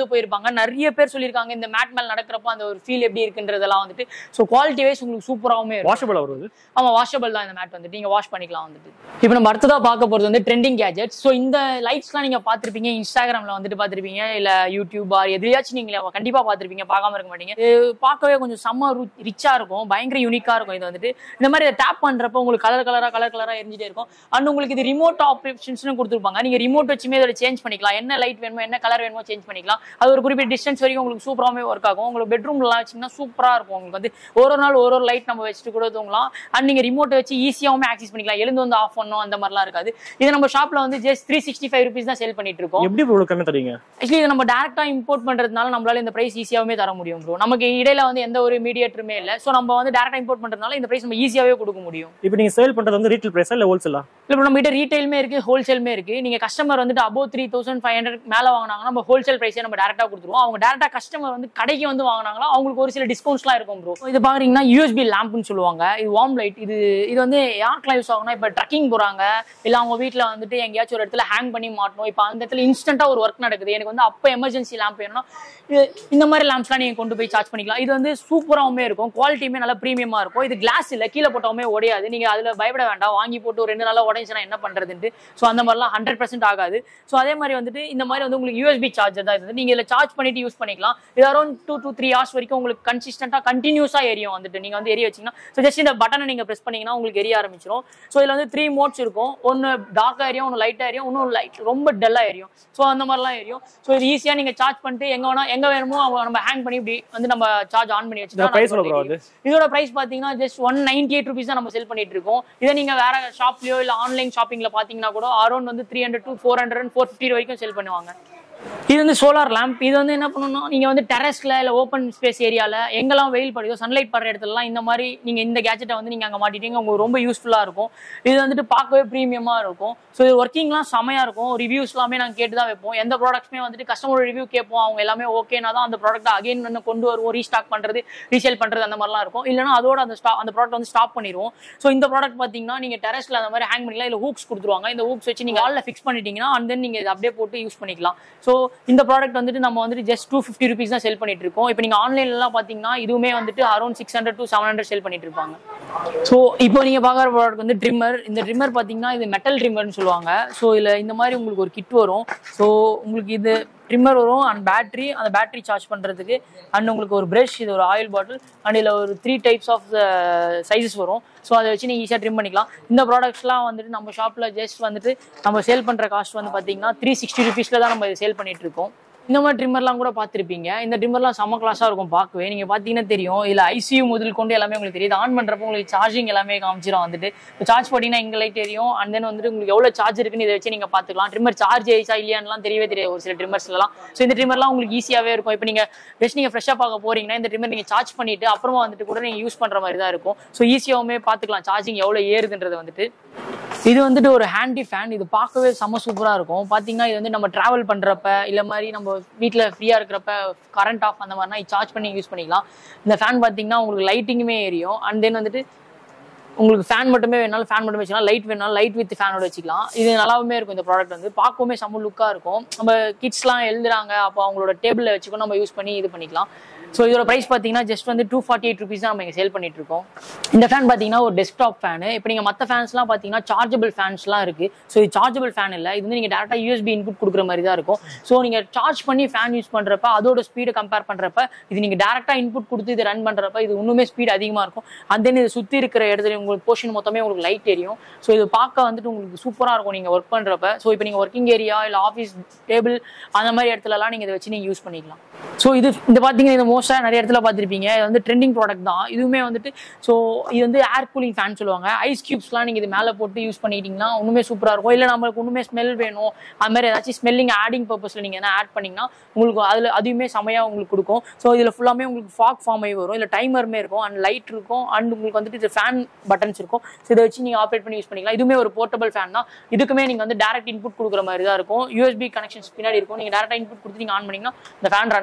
நடந்து போயிருப்பாங்க நிறைய பேர் சொல்லியிருக்காங்க இந்த மேட் மேல நடக்கிறப்போ அந்த ஒரு ஃபீல் எப்படி இருக்குன்றதெல்லாம் வந்துட்டு ஸோ குவாலிட்டி வைஸ் உங்களுக்கு சூப்பராகவுமே இருக்கும் வாஷபிள் வருது ஆமா வாஷபிள் தான் இந்த மேட் வந்துட்டு நீங்க வாஷ் பண்ணிக்கலாம் வந்துட்டு இப்போ நம்ம அடுத்ததா பார்க்க போறது வந்து ட்ரெண்டிங் கேஜெட்ஸ் ஸோ இந்த லைட்ஸ்லாம் நீங்க பார்த்திருப்பீங்க இன்ஸ்டாகிராம்ல வந்துட்டு பார்த்திருப்பீங்க இல்ல யூடியூப் ஆர் எதுலயாச்சும் நீங்க கண்டிப்பா பார்த்திருப்பீங்க பார்க்காம இருக்க மாட்டீங்க இது பார்க்கவே கொஞ்சம் செம்ம ரிச்சா இருக்கும் பயங்கர யூனிக்கா இருக்கும் இது வந்துட்டு இந்த மாதிரி டேப் பண்றப்போ உங்களுக்கு கலர் கலரா கலர் கலரா எரிஞ்சிட்டே இருக்கும் அண்ட் உங்களுக்கு இது ரிமோட் ஆப்ரேஷன்ஸ்னு கொடுத்துருப்பாங்க நீங்க ரிமோட் வச்சுமே இதில் சேஞ்ச் பண்ணிக்கலாம் என்ன லைட் வேணுமோ என்ன கலர் வேணுமோ சேஞ்ச் பண்ணிக்கலாம் அது ஒரு குறிப்பிட்ட டிஸ்டன்ஸ் வரைக்கும் உங்களுக்கு சூப்பராகவே ஒர்க் ஆகும் உங்களுக்கு பெட்ரூம்லாம் வச்சிங்கன்னா சூப்பராக இருக்கும் உங்களுக்கு வந்து ஒரு ஒரு நாள் ஒரு ஒரு லைட் நம்ம வச்சுட்டு கூட தூங்கலாம் அண்ட் நீங்கள் ரிமோட்டை வச்சு ஈஸியாகவும் ஆக்சஸ் பண்ணிக்கலாம் எழுந்து வந்து ஆஃப் பண்ணணும் அந்த மாதிரிலாம் இருக்காது இது நம்ம ஷாப்பில் வந்து just three sixty five rupees தான் சேல் பண்ணிட்டு இருக்கோம் எப்படி இவ்வளவு கம்மி தரீங்க ஆக்சுவலி இது நம்ம டேரக்டா இம்போர்ட் பண்றதுனால நம்மளால இந்த பிரைஸ் ஈஸியாவே தர முடியும் ப்ரோ நமக்கு இடையில வந்து எந்த ஒரு மீடியேட்டருமே இல்லை ஸோ நம்ம வந்து டேரக்டா இம்போர்ட் பண்றதுனால இந்த பிரைஸ் நம்ம ஈஸியாவே கொடுக்க முடியும் இப்போ நீங்க சேல் பண்றது வந்து ரீட்டைல் பிரைஸா இல்ல ஹோல்சேலா இல்லை இப்போ நம்ம கிட்ட ரீட்டைலுமே இருக்கு ஹோல்சேலுமே இருக்கு நீங்க கஸ்டமர் வந்துட்டு above three thousand five hundred மேல வாங்கினாங்கன்னா நம்ம ஹோல்சேல் பிரைஸே நம்ம டேரக்டா கொடுத்துருவோம் அவங்க டேரக்டா கஸ்டமர் வந்து கடைக்கு வந்து வாங்கினாங்களா அவங்களுக்கு ஒரு சில டிஸ்கவுண்ட்ஸ்லாம் இருக்கும் ப்ரோ இது பாக்குறீங்கன்னா யூஎஸ்பி லேம்ப்னு சொல்லுவாங்க இது வார்ம் லைட் இது இது வந்து யாருக்கெல்லாம் யூஸ் ஆகும்னா இப்போ ட்ரக்கிங் போறாங்க இல்ல அவங்க வீட்ல வந்துட்டு எங்கேயாச்சும் ஒரு இடத்துல ஹேங் பண்ணி மாட்டணும் இப்போ அந்த இடத்துல இன்ஸ்டன்ட்டா ஒரு ஒர்க் நடக்குது எனக்கு வந்து அப்போ எமர்ஜென்சி லேம்ப் வேணும்னா இது இந்த மாதிரி லேம்ப்ஸ்லாம் நீங்க கொண்டு போய் சார்ஜ் பண்ணிக்கலாம் இது வந்து சூப்பராகவுமே இருக்கும் குவாலிட்டியுமே நல்லா ப்ரீமியமா இருக்கும் இது கிளாஸ் இல்ல கீழே போட்டவுமே உடையாது நீங்க அதுல பயப்பட வேண்டாம் வாங்கி போட்டு ஒரு ரெண்டு நாளா உடஞ்சுனா என்ன பண்றதுன்ட்டு ஸோ அந்த மாதிரிலாம் ஹண்ட்ரட் பர்சன்ட் ஆகாது ஸோ அதே மாதிரி வந்துட்டு இந்த மாதிரி வந்து உங்களுக்கு யூஎஸ்பி சார்ஜர் தான் இது வந்து நீங்க இதில் சார்ஜ் பண்ணிட்டு யூஸ் பண்ணிக்கலாம் இது around two two three hours வரைக்கும் உங்களுக்கு கன்சிஸ்டன்டா கண்டினியூஸா எரியும் வந்துட்டு நீங்க வந்து எரிய வச்சீங்கன்னா ஸோ ஜஸ்ட் இந்த பட்டனை நீங்க பிரஸ் பண்ணீங்கன்னா உங்களுக்கு எரிய ஆரம்பிச்சிடும் ஸோ இதுல வந்து த்ரீ மோட்ஸ் இருக்கும் ஒன்னு டார்க்கா எரியும் ஒன்று லைட்டா எரியும் இன்னும் லைட் ரொம்ப டல்லா எரியும் ஸோ அந்த மாதிரிலாம் எரியும் ஸோ இது ஈஸியா நீங்க சார்ஜ் பண்ணிட்டு எங்க வேணா எங்க வேணுமோ அவங்க நம்ம ஹேங் பண்ணி இப்படி வந்து நம்ம சார்ஜ் ஆன் பண்ணி இந்த பிரைஸ் எவ்வளவு ப்ரோ வச்சுக்கலாம் அது இதோட பிரைஸ் பாத்தீங்கன்னா just one ninety eight rupees தான் நம்ம செல் பண்ணிட்டு இருக்கோம் இதை நீங்க வேற ஷாப்லயோ இல்ல ஆன்லைன் ஷாப்பிங்ல பாத்தீங்கன்னா கூட அரௌண்ட் வந்து three hundred to four hundred four fifty வரைக்கும் செல் பண்ணுவாங்க இது வந்து சோலார் லேம்ப் இது வந்து என்ன பண்ணணும்னா நீங்க வந்து டெரஸ்ல இல்ல ஓப்பன் ஸ்பேஸ் ஏரியால எங்கெல்லாம் வெயில் படுதோ சன்லைட் படுற இடத்துலலாம் இந்த மாதிரி நீங்க இந்த கேஜெட்டை வந்து நீங்க அங்க மாட்டிட்டீங்க உங்களுக்கு ரொம்ப யூஸ்ஃபுல்லா இருக்கும் இது வந்துட்டு பார்க்கவே ப்ரீமியமா இருக்கும் ஸோ இது ஒர்க்கிங்லாம் செமையா இருக்கும் ரிவ்யூஸ் எல்லாமே நாங்க கேட்டு தான் வைப்போம் எந்த ப்ராடக்ட்ஸ்மே வந்துட்டு கஸ்டமர் ரிவ்யூ கேட்போம் அவங்க எல்லாமே ஓகேனா தான் அந்த ப்ராடக்ட் அகைன் வந்து கொண்டு வருவோம் ரீஸ்டாக் பண்றது ரீசேல் பண்றது அந்த மாதிரிலாம் இருக்கும் இல்லைனா அதோட அந்த ஸ்டாப் அந்த ப்ராடக்ட் வந்து ஸ்டாப் பண்ணிடுவோம் ஸோ இந்த ப்ராடக்ட் பாத்தீங்கன்னா நீங்க டெரஸ்ல அந்த மாதிரி ஹேங் பண்ணிக்கலாம் இல்ல ஹூக்ஸ் கொடுத்துருவாங்க இந்த ஹூக்ஸ் வச்சு நீங்க ஆல்ல ஃபிக்ஸ் பண்ணிட்டீங்கன்னா அண்ட் தென் நீங்க இதை அப்படியே போட்டு யூஸ் பண்ணிக்கலாம் ஸோ இந்த ப்ராடக்ட் வந்துட்டு நம்ம வந்துட்டு ஜஸ்ட் டூ ஃபிஃப்டி ருபீஸ் தான் செல் பண்ணிட்டு இருக்கோம் இப்போ நீங்க ஆன்லைன்லாம் பாத்தீங்கன்னா இதுவுமே வந்துட்டு around six hundred to seven hundred sell பண்ணிட்டு இருப்பாங்க ஸோ இப்போ நீங்க பார்க்குற ப்ராடக்ட் வந்து ட்ரிம்மர் இந்த ட்ரிம்மர் பாத்தீங்கன்னா இது மெட்டல் ட்ரிம்மர்னு சொல்லுவாங்க ஸோ இதுல இந்த மாதிரி உங்களுக்கு ஒரு கிட் வரும் ஸோ உங்களுக்கு இது ட்ரிம்மர் வரும் அண்ட் பேட்டரி அந்த பேட்டரி சார்ஜ் பண்றதுக்கு அண்ட் உங்களுக்கு ஒரு பிரஷ் இது ஒரு ஆயில் பாட்டில் அண்ட் இதில் ஒரு த்ரீ டைப்ஸ் ஆஃப் சைஸஸ் வரும் ஸோ அதை வச்சு நீங்கள் ஈஸியாக ட்ரிம் பண்ணிக்கலாம் இந்த ப்ராடக்ட்ஸ்லாம் வந்துட்டு நம்ம ஷாப்பில் ஜஸ்ட் வந்துட்டு நம்ம சேல் பண்ணுற காஸ்ட் வந்து பார்த்தீங்கன்னா த்ரீ சிக்ஸ்டி ருபீஸில் தான் நம்ம சேல் பண்ணிட்டு இருக்கோம் இந்த மாதிரி ட்ரிம்மர்லாம் கூட பார்த்துருப்பீங்க இந்த ட்ரிம்மர்லாம் செம்ம கிளாஸாக இருக்கும் பார்க்கவே நீங்கள் பார்த்தீங்கன்னா தெரியும் இதில் ஐசியூ முதல் கொண்டு எல்லாமே உங்களுக்கு தெரியுது ஆன் பண்ணுறப்போ உங்களுக்கு சார்ஜிங் எல்லாமே காமிச்சிடும் வந்துட்டு இப்போ சார்ஜ் போட்டிங்கன்னா எங்க லைட் தெரியும் அண்ட் தென் வந்துட்டு உங்களுக்கு எவ்வளோ சார்ஜ் இருக்குன்னு இதை வச்சு நீங்கள் பார்த்துக்கலாம் ட்ரிம்மர் சார்ஜ் ஆயிடுச்சா இல்லையான்லாம் தெரியவே தெரியாது ஒரு சில ட்ரிம்மர்ஸ்லாம் ஸோ இந்த ட்ரிம்மர்லாம் உங்களுக்கு ஈஸியாகவே இருக்கும் இப்போ நீங்கள் ஜஸ்ட் நீங்கள் ஃப்ரெஷ்ஷாக பார்க்க போறீங்கன்னா இந்த ட்ரிம்மர் நீங்கள் சார்ஜ் பண்ணிட்டு அப்புறமா வந்துட்டு கூட நீங்கள் யூஸ் பண்ணுற மாதிரி தான் இருக்கும் ஸோ ஈஸியாகவுமே பார்த்துக்கலாம் சார்ஜிங் எவ்வளோ ஏறுதுன்றது வந்துட்டு இது வந்துட்டு ஒரு ஹேண்டி ஃபேன் இது பார்க்கவே செம்ம சூப்பராக இருக்கும் பார்த்தீங்கன்னா இது வந்து நம்ம ட்ராவல் பண்ணுறப்ப இல்லை மாதிரி நம்ம வீட்டில் ஃப்ரீயாக இருக்கிறப்ப கரண்ட் ஆஃப் அந்த மாதிரினா சார்ஜ் பண்ணி யூஸ் பண்ணிக்கலாம் இந்த ஃபேன் பார்த்தீங்கன்னா உங்களுக்கு லைட்டிங்குமே எரியும் அண்ட் தென் வந்துட்டு உங்களுக்கு ஃபேன் மட்டுமே வேணாலும் ஃபேன் மட்டுமே வச்சுக்கலாம் லைட் வேணாலும் லைட் வித் ஃபேனோட வச்சுக்கலாம் இது நல்லாவுமே இருக்கும் இந்த ப்ராடக்ட் வந்து பார்க்கவுமே செம்ம லுக்காக இருக்கும் நம்ம கிட்ஸ்லாம் எழுதுறாங்க அப்போ அவங்களோட டேபிளில் வச்சுக்கோ நம்ம யூஸ் பண்ணி இது பண்ணிக்கலாம் ஸோ இதோட ப்ரைஸ் பார்த்தீங்கன்னா ஜஸ்ட் வந்து டூ ஃபார்ட்டி எயிட் ருபீஸ் தான் நம்ம இங்கே சேல் பண்ணிட்டு இருக்கோம் இந்த ஃபேன் பார்த்தீங்கன்னா ஒரு டெஸ்க்டாப் ஃபேனு இப்போ நீங்கள் மற்ற ஃபேன்ஸ்லாம் பார்த்தீங்கன்னா சார்ஜபிள் ஃபேன்ஸ்லாம் இருக்கு ஸோ இது சார்ஜபிள் ஃபேன் இல்லை இது வந்து நீங்கள் டேரெக்டாக யூஎஸ்பி இன்புட் கொடுக்குற மாதிரி தான் இருக்கும் ஸோ நீங்கள் சார்ஜ் பண்ணி ஃபேன் யூஸ் பண்ணுறப்ப அதோட ஸ்பீடை கம்பேர் பண்ணுறப்ப இது நீங்கள் டேரெக்டாக இன்புட் கொடுத்து இது ரன் பண்ணுறப்ப இது இன்னுமே ஸ்பீட் அதிகமாக இருக்கும் அண்ட் தென் இது சுற்றி இருக்கிற இடத்துல உங்களுக்கு போர்ஷன் மொத்தமே உங்களுக்கு லைட் எரியும் ஸோ இது பார்க்க வந்துட்டு உங்களுக்கு சூப்பராக இருக்கும் நீங்கள் ஒர்க் பண்ணுறப்ப ஸோ இப்போ நீங்கள் ஒர்க்கிங் ஏரியா இல்லை ஆஃபீஸ் டேபிள் அந்த மாதிரி இடத்துலலாம் நீங்கள் இதை வச்சு நீங்கள் யூஸ் பண்ணிக்கலாம் ஸோ இது இந்த பார்த்தீங்கன்னா இது மோஸ்ட்டாக நிறைய இடத்துல பார்த்துருப்பீங்க இது வந்து ட்ரெண்டிங் ப்ராடக்ட் தான் இதுவுமே வந்துட்டு ஸோ இது வந்து ஏர் கூலிங் ஃபேன் சொல்லுவாங்க ஐஸ் கியூப்ஸ்லாம் நீங்கள் இது மேலே போட்டு யூஸ் பண்ணிட்டீங்கன்னா ஒன்றுமே சூப்பராக இருக்கும் இல்லை நம்மளுக்கு ஒன்றுமே ஸ்மெல் வேணும் அது மாதிரி ஏதாச்சும் ஸ்மெல்லிங் ஆடிங் பர்பஸில் நீங்கள் எதனா ஆட் பண்ணிங்கன்னா உங்களுக்கு அதில் அதுவுமே செமையாக உங்களுக்கு கொடுக்கும் ஸோ இதில் ஃபுல்லாமே உங்களுக்கு ஃபாக் ஃபார்ம் ஆகி வரும் இல்லை டைமருமே இருக்கும் அண்ட் லைட் இருக்கும் அண்ட் உங்களுக்கு வந்துட்டு இது ஃபேன் பட்டன்ஸ் இருக்கும் ஸோ இதை வச்சு நீங்கள் ஆப்ரேட் பண்ணி யூஸ் பண்ணிக்கலாம் இதுவுமே ஒரு போர்ட்டபிள் ஃபேன் தான் இதுக்குமே நீங்கள் வந்து டேரக்ட் இன்புட் கொடுக்குற மாதிரி தான் இருக்கும் யூஎஸ்பி கனெக்ஷன்ஸ் பின்னாடி இருக்கும் நீங்கள் டேரக்டாக இன்புட் கொடுத்து நீங்கள் ஆன் பண்ணிங்கன்னா இந்த ஃபேன் ரன்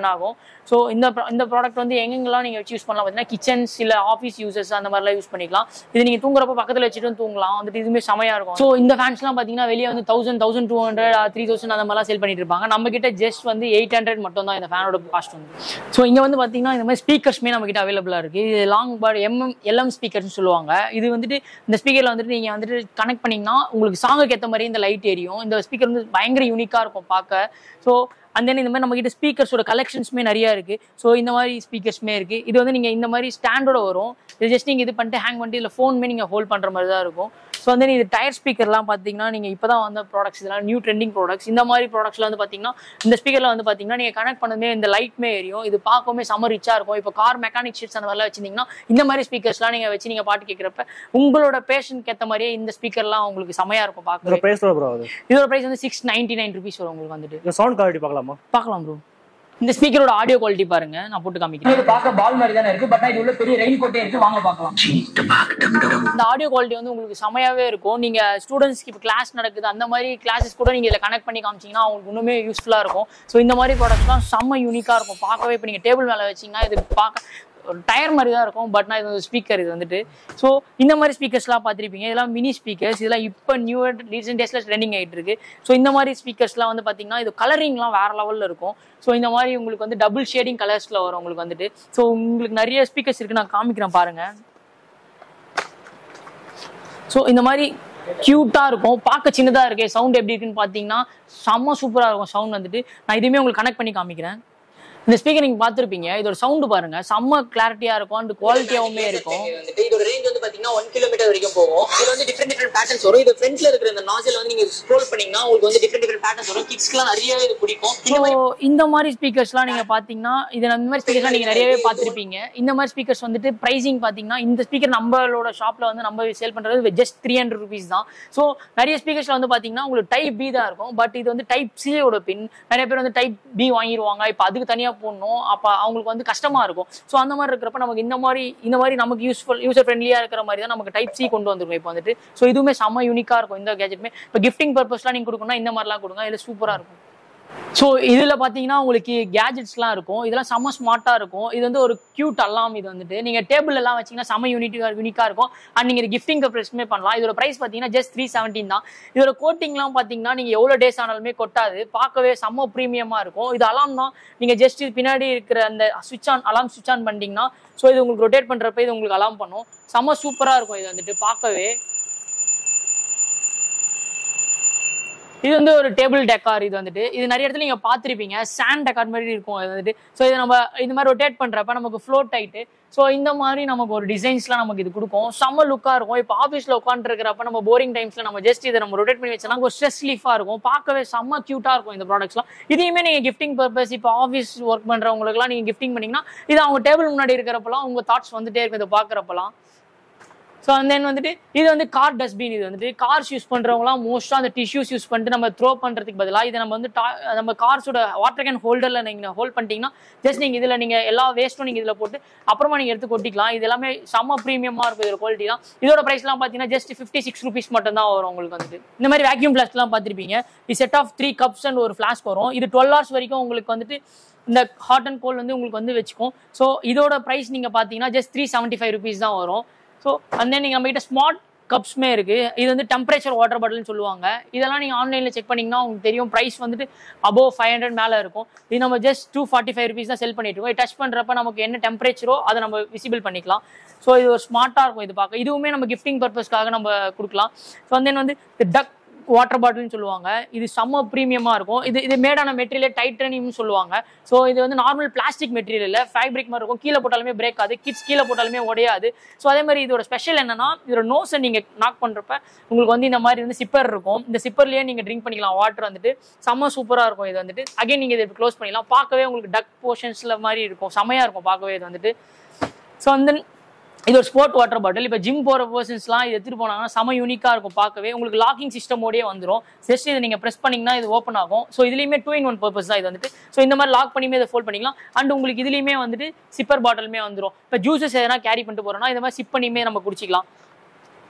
ஆகும் ஸோ இந்த pro- இந்த ப்ராடக்ட் வந்து எங்கெங்கெல்லாம் நீங்கள் வச்சு யூஸ் பண்ணலாம் பார்த்தீங்கன்னா கிச்சன்ஸ் இல்லை ஆஃபீஸ் யூசஸ் அந்த மாதிரிலாம் யூஸ் பண்ணிக்கலாம் இது நீங்கள் தூங்குறப்ப பக்கத்தில் வச்சுட்டு தூங்கலாம் வந்துட்டு இதுவுமே செமையாக இருக்கும் ஸோ இந்த ஃபேன்ஸ்லாம் பார்த்தீங்கன்னா வெளியே வந்து thousand thousand two hundred three thousand அந்த மாதிரிலாம் சேல் பண்ணிட்டு இருப்பாங்க நம்ம கிட்ட ஜஸ்ட் வந்து எயிட் ஹண்ட்ரட் மட்டும் தான் இந்த ஃபேனோட காஸ்ட் வந்து ஸோ இங்கே வந்து பார்த்தீங்கன்னா இந்த மாதிரி ஸ்பீக்கர்ஸ்மே நம்ம கிட்ட அவைலபிளாக இருக்குது இது லாங் பாட் எம்எம் எல்எம் ஸ்பீக்கர்ஸ்னு சொல்லுவாங்க இது வந்துட்டு இந்த ஸ்பீக்கரில் வந்துட்டு நீங்கள் வந்துட்டு கனெக்ட் பண்ணிங்கன்னா உங்களுக்கு சாங்குக்கு ஏற்ற மாதிரி இந்த லைட் எரியும் இந்த ஸ்பீக்கர் வந்து பயங்கர யூனிக்காக இருக்கும் பார்க்க ஸோ அண்ட் தென் இந்த மாதிரி நம்ம கிட்ட ஸ்பீக்கர்ஸோட கலெக்ஷன்ஸ்மே நிறைய இருக்கு ஸோ இந்த மாதிரி ஸ்பீக்கர்ஸ்மே இருக்கு இது வந்து நீங்க இந்த மாதிரி ஸ்டாண்டோட வரும் இது ஜஸ்ட் நீங்க இது பண்ணிட்டு ஹேங் பண்ணிட்டு இல்லை ஃபோனுமே நீங்க ஹோல்ட் பண்ற மாதிரி தான் இருக்கும் ஸோ வந்து இது டயர் ஸ்பீக்கர்லாம் பார்த்தீங்கன்னா நீங்க இப்போதான் வந்த ப்ராடக்ட்ஸ் இதெல்லாம் நியூ ட்ரெண்டிங் ப்ராடக்ட்ஸ் இந்த மாதிரி ப்ராடக்ட்ஸ்ல வந்து பார்த்தீங்கன்னா இந்த ஸ்பீக்கர்ல வந்து பார்த்தீங்கன்னா நீங்க கனெக்ட் பண்ணதுமே இந்த லைட்மே எரியும் இது பார்க்கவுமே செம ரிச்சா இருக்கும் இப்போ கார் மெக்கானிக் ஷீட்ஸ் அந்த மாதிரிலாம் வச்சிருந்தீங்கன்னா இந்த மாதிரி ஸ்பீக்கர்ஸ்லாம் நீங்க வச்சு நீங்க பாட்டு கேட்குறப்ப உங்களோட பேஷனுக்கு ஏற்ற மாதிரியே இந்த ஸ்பீக்கர்லாம் உங்களுக்கு செமையா இருக்கும் இதோட பார்க்க பிரைஸ் எவ்வளோ ப்ரோ அது இதோட பிரைஸ் வந்து சிக்ஸ் நைன்டி நைன் ருபீஸ் வரும் உங்களுக்கு வந்துட்டு இந்த சவுண்ட் குவாலிட்டி பார்க்கலாமா பார்க்கலாம் ப்ரோ இந்த ஸ்பீக்கரோட ஆடியோ குவாலிட்டி பாருங்க நான் போட்டு காமிக்கிறேன் இது பார்க்க பால் மாதிரி தானே இருக்கு பட் இது உள்ள பெரிய ரெயின் கோட்டே இருக்கு வாங்க பார்க்கலாம் இந்த ஆடியோ குவாலிட்டி வந்து உங்களுக்கு செமையாவே இருக்கும் நீங்க ஸ்டூடெண்ட்ஸ்க்கு இப்போ கிளாஸ் நடக்குது அந்த மாதிரி கிளாஸஸ் கூட நீங்க இதில் கனெக்ட் பண்ணி காமிச்சீங்கன்னா அவங்களுக்கு இன்னுமே யூஸ்ஃபுல்லா இருக்கும் ஸோ இந்த மாதிரி ப்ராடக்ட்ஸ்லாம் செம்ம யூனிக்கா இருக்கும் பார்க்கவே இப்போ நீங்க டேபிள் மேல வச்சீங்கன்னா இது பார்க்க ஒரு டயர் மாதிரி தான் இருக்கும் பட் நான் இது ஒரு ஸ்பீக்கர் இது வந்துட்டு ஸோ இந்த மாதிரி ஸ்பீக்கர்ஸ்லாம் பார்த்துருப்பீங்க இதெல்லாம் மினி ஸ்பீக்கர்ஸ் இதெல்லாம் இப்போ நியூ ரீசெண்ட் டேஸ்ல ட்ரெண்டிங் ஆகிட்டு இருக்கு ஸோ இந்த மாதிரி ஸ்பீக்கர்ஸ்லாம் வந்து பார்த்தீங்கன்னா இது கலரிங்லாம் வேற லெவலில் இருக்கும் ஸோ இந்த மாதிரி உங்களுக்கு வந்து டபுள் ஷேடிங் கலர்ஸில் வரும் உங்களுக்கு வந்துட்டு ஸோ உங்களுக்கு நிறைய ஸ்பீக்கர்ஸ் இருக்கு நான் காமிக்கிறேன் பாருங்க ஸோ இந்த மாதிரி க்யூட்டா இருக்கும் பார்க்க சின்னதா இருக்கு சவுண்ட் எப்படி இருக்குன்னு பார்த்தீங்கன்னா செம்ம சூப்பரா இருக்கும் சவுண்ட் வந்துட்டு நான் இதுவுமே உங்களுக்கு கனெக்ட் பண்ணி காமிக்கிறேன் இந்த ஸ்பீக்கர் நீங்க பார்த்துருப்பீங்க இதோட சவுண்ட் பாருங்க செம்ம கிளாரிட்டியா இருக்கும் அண்ட் குவாலிட்டியாவுமே இருக்கும் வந்துட்டு இதோட ரேஞ்ச் வந்து பாத்தீங்கன்னா ஒன் கிலோமீட்டர் வரைக்கும் போகும் இதுல வந்து டிஃப்ரெண்ட் டிஃப்ரெண்ட் பேட்டர்ன்ஸ் வரும் இது ஃப்ரண்ட்ல இருக்கிற இந்த நாசில் வந்து நீங்க ஸ்க்ரோல் பண்ணீங்கன்னா உங்களுக்கு வந்து டிஃப்ரெண்ட் டிஃப்ரெண்ட் பேட்டர்ன்ஸ் வரும் கிட்ஸ்க்குலாம் நிறைய இது பிடிக்கும் இந்த ஸோ மாதிரி இந்த மாதிரி ஸ்பீக்கர்ஸ்லாம் நீங்க பாத்தீங்கன்னா இது இந்த மாதிரி ஸ்பீக்கர்ஸ்லாம் நீங்க நிறையவே பார்த்திருப்பீங்க இந்த மாதிரி ஸ்பீக்கர்ஸ் வந்துட்டு பிரைசிங் பாத்தீங்கன்னா இந்த ஸ்பீக்கர் நம்மளோட ஷாப்ல வந்து நம்ம சேல் பண்றது ஜஸ்ட் த்ரீ ஹண்ட்ரட் ருபீஸ் தான் ஸோ நிறைய ஸ்பீக்கர்ஸ்ல வந்து பாத்தீங்கன்னா உங்களுக்கு டைப் பி தான் இருக்கும் பட் இது வந்து டைப் சியோட பின் நிறைய பேர் வந்து டைப் பி வாங்கிடுவாங்க இப்போ அதுக்கு தனியா போடணும் அப்ப அவங்களுக்கு வந்து கஷ்டமா இருக்கும் ஸோ அந்த மாதிரி இருக்கிறப்ப நமக்கு இந்த மாதிரி இந்த மாதிரி நமக்கு யூஸ்ஃபுல் யூசர் ஃப்ரெண்ட்லியா இருக்கிற மாதிரி தான் நமக்கு டைப் சி கொண்டு வந்துருக்கும் இப்போ வந்துட்டு ஸோ இதுவுமே செம்ம யூனிக்கா இருக்கும் இந்த கேஜெட்டுமே இப்போ கிஃப்டிங் பர்பஸ்லாம் நீங்க கொடுக்கணும்னா இந்த மாதிரிலாம் கொடுங்க இது சூப்பரா இருக்கும் ஸோ இதில் பார்த்தீங்கன்னா உங்களுக்கு கேஜெட்ஸ்லாம் இருக்கும் இதெல்லாம் செம்ம ஸ்மார்ட்டாக இருக்கும் இது வந்து ஒரு கியூட் அல்லாம் இது வந்துட்டு நீங்கள் டேபிள் எல்லாம் வச்சீங்கன்னா செம்ம யூனிட்டியாக யூனிக்காக இருக்கும் அண்ட் நீங்கள் இது கிஃப்டிங் ப்ரெஸ்மே பண்ணலாம் இதோட ப்ரைஸ் பார்த்தீங்கன்னா ஜஸ்ட் த்ரீ செவன்டீன் தான் இதோட கோட்டிங்லாம் பார்த்தீங்கன்னா நீங்கள் எவ்வளோ டேஸ் ஆனாலுமே கொட்டாது பார்க்கவே செம்ம ப்ரீமியமாக இருக்கும் இது அலாம் தான் நீங்கள் ஜஸ்ட் இது பின்னாடி இருக்கிற அந்த switch on alarm switch on பண்ணிட்டீங்கன்னா ஸோ இது உங்களுக்கு ரொட்டேட் பண்ணுறப்ப இது உங்களுக்கு அலாம் பண்ணும் செம்ம சூப்பராக இருக்கும் இது வந்துட்டு பார்க்கவே இது வந்து ஒரு டேபிள் டெக்கார் இது வந்துட்டு இது நிறைய இடத்துல நீங்க பார்த்திருப்பீங்க சாண்ட் டெக்கார் மாதிரி இருக்கும் இது வந்துட்டு ஸோ இதை நம்ம இந்த மாதிரி ரொட்டேட் பண்றப்ப நமக்கு ஃப்ளோட் ஆயிட்டு ஸோ இந்த மாதிரி நமக்கு ஒரு டிசைன்ஸ்லாம் நமக்கு இது கொடுக்கும் செம்ம லுக்கா இருக்கும் இப்போ ஆஃபீஸ்ல உட்காந்துருக்கிறப்ப நம்ம போரிங் டைம்ஸ்ல நம்ம ஜஸ்ட் இதை நம்ம ரொட்டேட் பண்ணி வச்சோம்னா ஒரு ஸ்ட்ரெஸ் லீஃபா இருக்கும் பார்க்கவே செம்ம கியூட்டா இருக்கும் இந்த ப்ராடக்ட்ஸ்லாம் இதையுமே நீங்க கிஃப்டிங் பர்பஸ் இப்போ ஆஃபீஸ் ஒர்க் பண்றவங்களுக்குலாம் நீங்க கிஃப்டிங் பண்ணீங்கன்னா இது அவங்க டேபிள் முன்னாடி இருக்கிறப்பலாம் உங்க தாட்ஸ் வந்துட்டே இருக்கும் இதை பார்க்குறப்பலாம் ஸோ அண்ட் தென் வந்துட்டு இது வந்து கார் டஸ்ட்பின் இது வந்துட்டு கார்ஸ் யூஸ் பண்றவங்கலாம் மோஸ்ட்டாக அந்த டிஷ்யூஸ் யூஸ் பண்ணிட்டு நம்ம த்ரோ பண்றதுக்கு பதிலாக இதை நம்ம வந்து ta- நம்ம கார்ஸோட வாட்டர் கேன் ஹோல்டரில் நீங்கள் ஹோல்ட் பண்ணிட்டீங்கன்னா ஜஸ்ட் நீங்கள் இதில் நீங்கள் எல்லா வேஸ்ட்டும் நீங்கள் இதில் போட்டு அப்புறமா நீங்கள் எடுத்து கொட்டிக்கலாம் இது எல்லாமே செம்ம ப்ரீமியமாக இருக்கும் இதோட குவாலிட்டி தான் இதோட ப்ரைஸ்லாம் பார்த்தீங்கன்னா ஜஸ்ட் ஃபிஃப்டி சிக்ஸ் ருபீஸ் மட்டும் தான் வரும் உங்களுக்கு வந்துட்டு இந்த மாதிரி வேக்யூம் ஃப்ளாஸ்க்லாம் பார்த்துருப்பீங்க இது set of three cups and ஒரு ஃப்ளாஸ்க் வரும் இது டுவெல் ஹவர்ஸ் வரைக்கும் உங்களுக்கு வந்துட்டு இந்த ஹாட் அண்ட் கோல் வந்து உங்களுக்கு வந்து வச்சுக்கும் ஸோ இதோட ப்ரைஸ் நீங்கள் பார்த்தீங்கன்னா just three seventy five rupees தான் வரும் ஸோ அந்த நீங்கள் நம்மகிட்ட ஸ்மார்ட் கப்ஸ்மே இருக்கு இது வந்து டெம்பரேச்சர் வாட்டர் பாட்டில்னு சொல்லுவாங்க இதெல்லாம் நீங்கள் ஆன்லைனில் செக் பண்ணீங்கன்னா உங்களுக்கு தெரியும் ப்ரைஸ் வந்துட்டு அபோவ் ஃபைவ் ஹண்ட்ரட் மேலே இருக்கும் இது நம்ம just two forty five rupees தான் செல் பண்ணிட்டு இருக்கோம் டச் பண்ணுறப்ப நமக்கு என்ன டெம்பரேச்சரோ அதை நம்ம விசிபிள் பண்ணிக்கலாம் ஸோ இது ஒரு ஸ்மார்ட்டாக இருக்கும் இது பார்க்க இதுவுமே நம்ம கிஃப்டிங் பர்பஸ்க்காக நம்ம கொடுக்கலாம் ஸோ வந்து வந்து டக் வாட்டர் பாட்டில்னு சொல்லுவாங்க இது செம்ம ப்ரீமியமாக இருக்கும் இது இது மேடான மெட்டீரியல் டைட்டனியம்னு சொல்லுவாங்க ஸோ இது வந்து நார்மல் பிளாஸ்டிக் மெட்டீரியல் இல்லை ஃபேப்ரிக் மாதிரி இருக்கும் கீழே போட்டாலுமே பிரேக் ஆகுது கிட்ஸ் கீழே போட்டாலுமே உடையாது ஸோ அதே மாதிரி இதோட ஸ்பெஷல் என்னன்னா இதோட நோஸை நீங்கள் நாக் பண்ணுறப்ப உங்களுக்கு வந்து இந்த மாதிரி வந்து சிப்பர் இருக்கும் இந்த சிப்பர்லேயே நீங்கள் ட்ரிங்க் பண்ணிக்கலாம் வாட்டர் வந்துட்டு செம்ம சூப்பராக இருக்கும் இது வந்துட்டு அகைன் நீங்கள் இதை க்ளோஸ் பண்ணிக்கலாம் பார்க்கவே உங்களுக்கு டக் போர்ஷன்ஸில் மாதிரி இருக்கும் செம்மையாக இருக்கும் பார்க்கவே இது வந்துட்டு ஸோ வந்து இது ஒரு ஸ்போர்ட் வாட்டர் பாட்டில் இப்போ ஜிம் போகிற பர்சன்ஸ்லாம் இது எடுத்துகிட்டு போனாங்கன்னா செம யூனிக்காக இருக்கும் பார்க்கவே உங்களுக்கு லாக்கிங் சிஸ்டமோடயே வந்துடும் ஜஸ்ட் இதை நீங்கள் ப்ரெஸ் பண்ணிங்கன்னா இது ஓப்பன் ஆகும் ஸோ இதுலேயுமே டூ இன் ஒன் பர்பஸ் தான் இது வந்துட்டு ஸோ இந்த மாதிரி லாக் பண்ணியுமே இதை ஃபோல்ட் பண்ணிக்கலாம் அண்ட் உங்களுக்கு இதுலேயுமே வந்துட்டு சிப்பர் பாட்டிலுமே வந்துடும் இப்போ ஜூஸஸ் எதனா கேரி பண்ணிட்டு போகிறோம்னா இந்த மாதிரி சிப் பண்ணியுமே நம்ம குடிச்சிக்கலாம்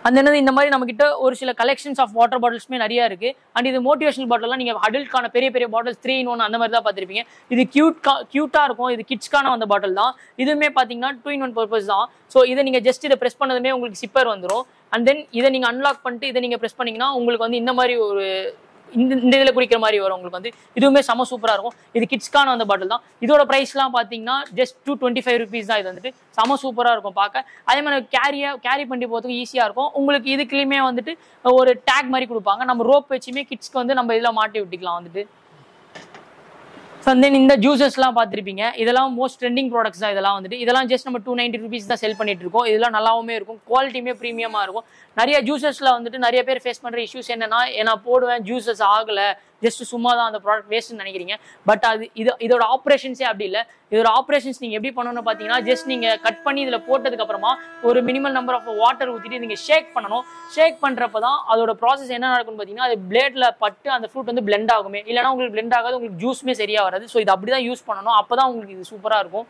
அந்த என்னது இந்த மாதிரி நம்ம கிட்ட ஒரு சில கலெக்ஷன்ஸ் ஆஃப் வாட்டர் பாட்டில்ஸ்மே நிறைய இருக்கு அண்ட் இது மோட்டிவேஷனல் பாட்டில்லாம் நீங்க அடல்ட்கான பெரிய பெரிய பாட்டில்ஸ் த்ரீ இன் ஒன் அந்த மாதிரி தான் பார்த்திருப்பீங்க இது கியூட் கியூட்டா இருக்கும் இது கிட்ஸ்க்கான அந்த பாட்டில் தான் இதுவுமே பாத்தீங்கன்னா டூ இன் ஒன் பர்பஸ் தான் ஸோ இதை நீங்க ஜஸ்ட் இதை ப்ரெஸ் பண்ணதுமே உங்களுக்கு சிப்பர் வந்துடும் அண்ட் தென் இதை நீங்க அன்லாக் பண்ணிட்டு இதை நீங்க ப்ரெஸ் பண்ணீங்கன்னா உங்களுக்கு வந்து இந்த மாதிரி ஒரு இந்த இந்த இதில் குடிக்கிற மாதிரி வரும் உங்களுக்கு வந்து இதுவுமே செம சூப்பராக இருக்கும் இது கிட்ஸ்க்கான அந்த பாட்டில் தான் இதோட ப்ரைஸ்லாம் பார்த்தீங்கன்னா just two twenty five rupees தான் இது வந்துட்டு செம சூப்பராக இருக்கும் பார்க்க அதே மாதிரி கேரியை கேரி பண்ணி போகிறதுக்கு ஈஸியாக இருக்கும் உங்களுக்கு இதுக்குலையுமே வந்துட்டு ஒரு டேக் மாதிரி கொடுப்பாங்க நம்ம ரோப் வச்சுமே கிட்ஸ்க்கு வந்து நம்ம இதில் மாட்டி விட்டுக்கலாம் வந்துட்டு ஸோ தென் இந்த ஜூசஸ்லாம் பார்த்துருப்பீங்க இதெல்லாம் மோஸ்ட் ட்ரெண்டிங் ப்ராடக்ட்ஸ் தான் இதெல்லாம் வந்துட்டு இதெல்லாம் ஜஸ்ட் நம்ம டூ நைன்டி ருபீஸ் தான் செல் பண்ணிட்டு இருக்கோம் இதெல்லாம் நல்லாவுமே இருக்கும் குவாலிட்டியுமே ப்ரீமியமாக இருக்கும் நிறைய ஜூசஸில் வந்துட்டு நிறைய பேர் ஃபேஸ் பண்ணுற இஷ்யூஸ் என்னன்னா நான் போடுவேன் ஜூசஸ் ஆகலை ஜஸ்ட் சும்மா தான் அந்த ப்ராடக்ட் வேஸ்ட்னு நினைக்கிறீங்க பட் அது இது இதோட ஆப்ரேஷன்ஸே அப்படி இல்லை இதோட ஆப்ரேஷன்ஸ் நீங்கள் எப்படி பண்ணணும்னு பார்த்தீங்கன்னா ஜஸ்ட் நீங்கள் கட் பண்ணி இதில் போட்டதுக்கு அப்புறமா ஒரு மினிமல் நம்பர் ஆஃப் வாட்டர் ஊற்றிட்டு நீங்கள் ஷேக் பண்ணணும் ஷேக் பண்ணுறப்ப தான் அதோட ப்ராசஸ் என்ன நடக்கும்னு பார்த்தீங்கன்னா அது பிளேட்ல பட்டு அந்த ஃப்ரூட் வந்து பிளெண்ட் ஆகுமே இல்லைனா உங்களுக்கு பிளெண்ட் ஆகாது உங்களுக்கு ஜூஸ்மே சரியாக வராது ஸோ இது அப்படி தான் யூஸ் பண்ணணும் அப்போ தான் உங்களுக்கு இது சூப்பராக இருக்கும்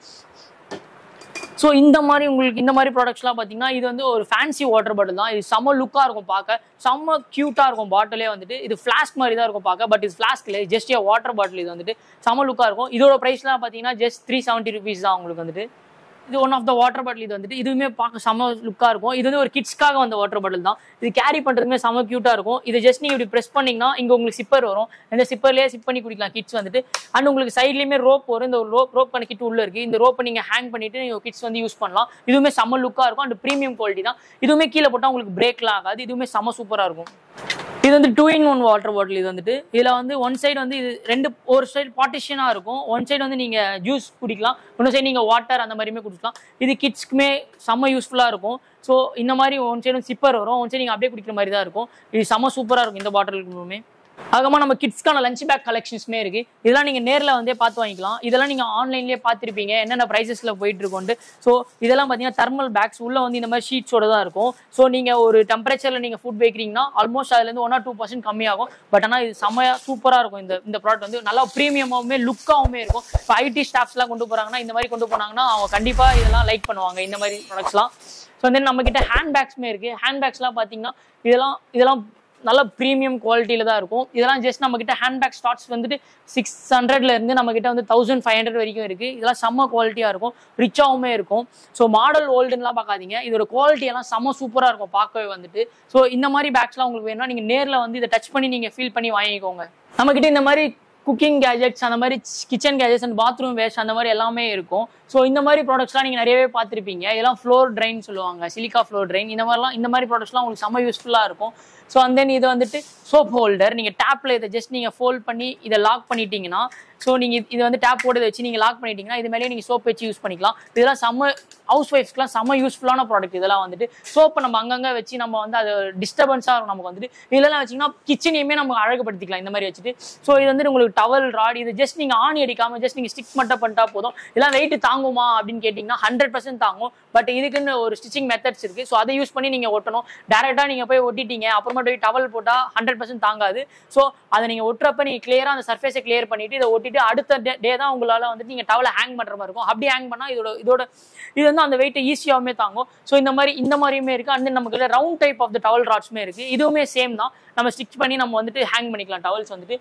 ஸோ இந்த மாதிரி உங்களுக்கு இந்த மாதிரி ப்ராடக்ட்ஸ்லாம் பார்த்தீங்கன்னா இது வந்து ஒரு ஃபேன்சி வாட்டர் பாட்டில் தான் இது செம்ம லுக்காக இருக்கும் பார்க்க செம்ம க்யூட்டாக இருக்கும் பாட்டிலே வந்துட்டு இது ஃப்ளாஸ்க் மாதிரி தான் இருக்கும் பார்க்க பட் இது ஃப்ளாஸ்க் இல்லை ஜஸ்ட் ஏ வாட்டர் பாட்டில் இது வந்துட்டு செம்ம லுக்காக இருக்கும் இதோட ப்ரைஸ்லாம் பார்த்தீங்கன்னா ஜஸ்ட் த்ரீ செவன்ட்டி ருபீஸ் தான் உங்களுக்கு வந்துட்டு இது one of the water bottle இது வந்துட்டு இதுவுமே பார்க்க செம லுக்காக இருக்கும் இது வந்து ஒரு கிட்ஸ்க்காக வந்த வாட்டர் பாட்டில் தான் இது கேரி பண்ணுறதுமே செம க்யூட்டாக இருக்கும் இதை ஜஸ்ட் நீங்கள் இப்படி ப்ரெஸ் பண்ணீங்கன்னா இங்கே உங்களுக்கு சிப்பர் வரும் இந்த சிப்பர்லேயே சிப் பண்ணி குடிக்கலாம் கிட்ஸ் வந்துட்டு அண்ட் உங்களுக்கு சைட்லேயுமே ரோப் வரும் இந்த ரோப் ரோப் பண்ண கிட் உள்ள இருக்கு இந்த ரோப்பை நீங்கள் ஹேங் பண்ணிட்டு நீங்கள் கிட்ஸ் வந்து யூஸ் பண்ணலாம் இதுவுமே செம லுக்காக இருக்கும் அண்ட் ப்ரீமியம் குவாலிட்டி தான் இதுவுமே கீழே போட்டால் உங்களுக்கு பிரேக்லாம் ஆகாது இதுவுமே செம சூப்பராக இருக்கும் இது வந்து two in one water bottle இது வந்துட்டு இதில் வந்து ஒன் சைடு வந்து இது ரெண்டு ஒரு சைடு பார்ட்டிஷனாக இருக்கும் ஒன் சைடு வந்து நீங்கள் ஜூஸ் குடிக்கலாம் இன்னொரு சைடு நீங்கள் வாட்டர் அந்த மாதிரியுமே குடிக்கலாம் இது கிட்ஸ்க்குமே செம்ம யூஸ்ஃபுல்லாக இருக்கும் ஸோ இந்த மாதிரி ஒன் சைடு வந்து சிப்பர் வரும் ஒன் சைடு நீங்கள் அப்படியே குடிக்கிற மாதிரி தான் இருக்கும் இது செம்ம சூப்பராக இருக்கும் இந்த பாட்டிலுக்குமே அதுக்கப்புறமா நம்ம கிட்ஸ்க்கான லஞ்ச் பேக் கலெக்ஷன்ஸ்மே இருக்கு இதெல்லாம் நீங்க நேர்ல வந்தே பார்த்து வாங்கிக்கலாம் இதெல்லாம் நீங்க ஆன்லைன்லயே பார்த்துருப்பீங்க என்னென்ன ப்ரைசஸ்ல போயிட்டு இருக்கோண்டு ஸோ இதெல்லாம் பார்த்தீங்கன்னா தெர்மல் பேக்ஸ் உள்ள வந்து இந்த மாதிரி ஷீட்ஸோட தான் இருக்கும் ஸோ நீங்க ஒரு டெம்பரேச்சர்ல நீங்க ஃபுட் வைக்கிறீங்கன்னா ஆல்மோஸ்ட் அதுல இருந்து ஒன் ஆர் டூ பர்சன்ட் கம்மியாகும் பட் ஆனால் இது செம்மையா சூப்பரா இருக்கும் இந்த இந்த ப்ராடக்ட் வந்து நல்லா ப்ரீமியமாவுமே லுக்காவுமே இருக்கும் இப்போ ஐடி ஸ்டாஃப்ஸ்லாம் கொண்டு போறாங்கன்னா இந்த மாதிரி கொண்டு போனாங்கன்னா அவங்க கண்டிப்பா இதெல்லாம் லைக் பண்ணுவாங்க இந்த மாதிரி ப்ராடக்ட்ஸ்லாம் ஸோ வந்து நம்ம கிட்ட ஹேண்ட் பேக்ஸ்மே இருக்கு ஹேண்ட் பேக்ஸ்லாம் பார்த்தீங்கன்னா இதெல்லாம் இதெல்லாம் நல்ல ப்ரீமியம் குவாலிட்டியில தான் இருக்கும் இதெல்லாம் ஜஸ்ட் நம்ம கிட்ட ஹேண்ட் பேக் ஸ்டார்ட்ஸ் வந்துட்டு சிக்ஸ் ஹண்ட்ரட்ல இருந்து நம்ம கிட்ட வந்து தௌசண்ட் ஃபைவ் ஹண்ட்ரட் வரைக்கும் இருக்கு இதெல்லாம் செம்ம குவாலிட்டியா இருக்கும் ரிச்சாவுமே இருக்கும் ஸோ மாடல் ஓல்டுலாம் பார்க்காதீங்க இதோட குவாலிட்டி எல்லாம் செம்ம சூப்பரா இருக்கும் பார்க்கவே வந்துட்டு ஸோ இந்த மாதிரி பேக்ஸ்லாம் உங்களுக்கு வேணும்னா நீங்க நேர்ல வந்து இதை டச் பண்ணி நீங்க ஃபீல் பண்ணி வாங்கிக்கோங்க நம்ம கிட்ட இந்த மாதிரி குக்கிங் கேஜெட்ஸ் அந்த மாதிரி kitchen gadgets and bathroom waste அந்த மாதிரி எல்லாமே இருக்கும் ஸோ இந்த மாதிரி ப்ராடக்ட்ஸ்லாம் நீங்கள் நிறையவே பார்த்துருப்பீங்க இதெல்லாம் ஃப்ளோர் ட்ரைன் சொல்லுவாங்க சிலிக்கா ஃப்ளோர் ட்ரைன் இந்த மாதிரிலாம் இந்த மாதிரி ப்ராடக்ட்ஸ்லாம் உங்களுக்கு செம்ம யூஸ்ஃபுல்லாக இருக்கும் ஸோ அண்ட் தென் இது வந்துட்டு சோப் ஹோல்டர் நீங்கள் டேப்பில் இதை ஜஸ்ட் நீங்கள் ஃபோல்ட் பண்ணி இதை லாக் பண்ணிட்டீங்கன்னா ஸோ நீங்கள் இது வந்து டேப் போட்டு வச்சு நீங்கள் லாக் பண்ணிட்டீங்கன்னா இது மேலேயே நீங்கள் சோப் வச்சு யூஸ் பண்ணிக்கலாம் இதெல்லாம் செம்ம ஹவுஸ் ஒய்ஃப்ஸ்க்குலாம் செம்ம யூஸ்ஃபுல்லான ப்ராடக்ட் இதெல்லாம் வந்துட்டு சோப்பை நம்ம அங்கங்கே வச்சு நம்ம வந்து அது டிஸ்டர்பன்ஸாக இருக்கும் நமக்கு வந்துட்டு இதெல்லாம் வச்சிங்கன்னா கிச்சனையுமே நம்ம அழகுபடுத்திக்கலாம் இந்த மாதிரி வச்சுட்டு ஸோ இது வந்துட்டு உங்களுக்கு டவல் ராட் இது ஜஸ்ட் நீங்கள் ஆணி அடிக்காம ஜஸ்ட் நீங்கள் ஸ்டிக் மட்டும் பண்ணிட்டா போதும் இதெல்லாம் வெயிட் தாங்குமா அப்படின்னு கேட்டிங்கன்னா ஹண்ட்ரட் பர்சன்ட் தாங்கும் பட் இதுக்குன்னு ஒரு ஸ்டிச்சிங் மெத்தட்ஸ் இருக்குது ஸோ அதை யூஸ் பண்ணி நீங்கள் ஒட்டணும் டேரெக்டாக நீங்கள் போய் ஒட்டிட்டீங்க அப்புறமா போய் டவல் போட்டால் ஹண்ட்ரட் பர்சன்ட் தாங்காது ஸோ அதை நீங்கள் ஒட்டுறப்ப நீங்கள் கிளியராக அந்த சர்ஃபேஸை கிளியர் பண்ணிட்டு இதை ஒட்டிட்டு அடுத்த டே தான் உங்களால் வந்துட்டு நீங்கள் டவலை ஹேங் பண்ணுற மாதிரி இருக்கும் அப்படி ஹேங் பண்ணால் இதோட இதோட இது வந்து அந்த வெயிட்டை ஈஸியாகவுமே தாங்கும் ஸோ இந்த மாதிரி இந்த மாதிரியுமே இருக்குது அண்ட் நமக்கு round type of the towel ராட்ஸுமே இருக்குது இதுவுமே சேம் தான் நம்ம ஸ்டிச் பண்ணி நம்ம வந்துட்டு ஹேங் பண்ணிக்கலாம் டவல்ஸ் வந்துட்டு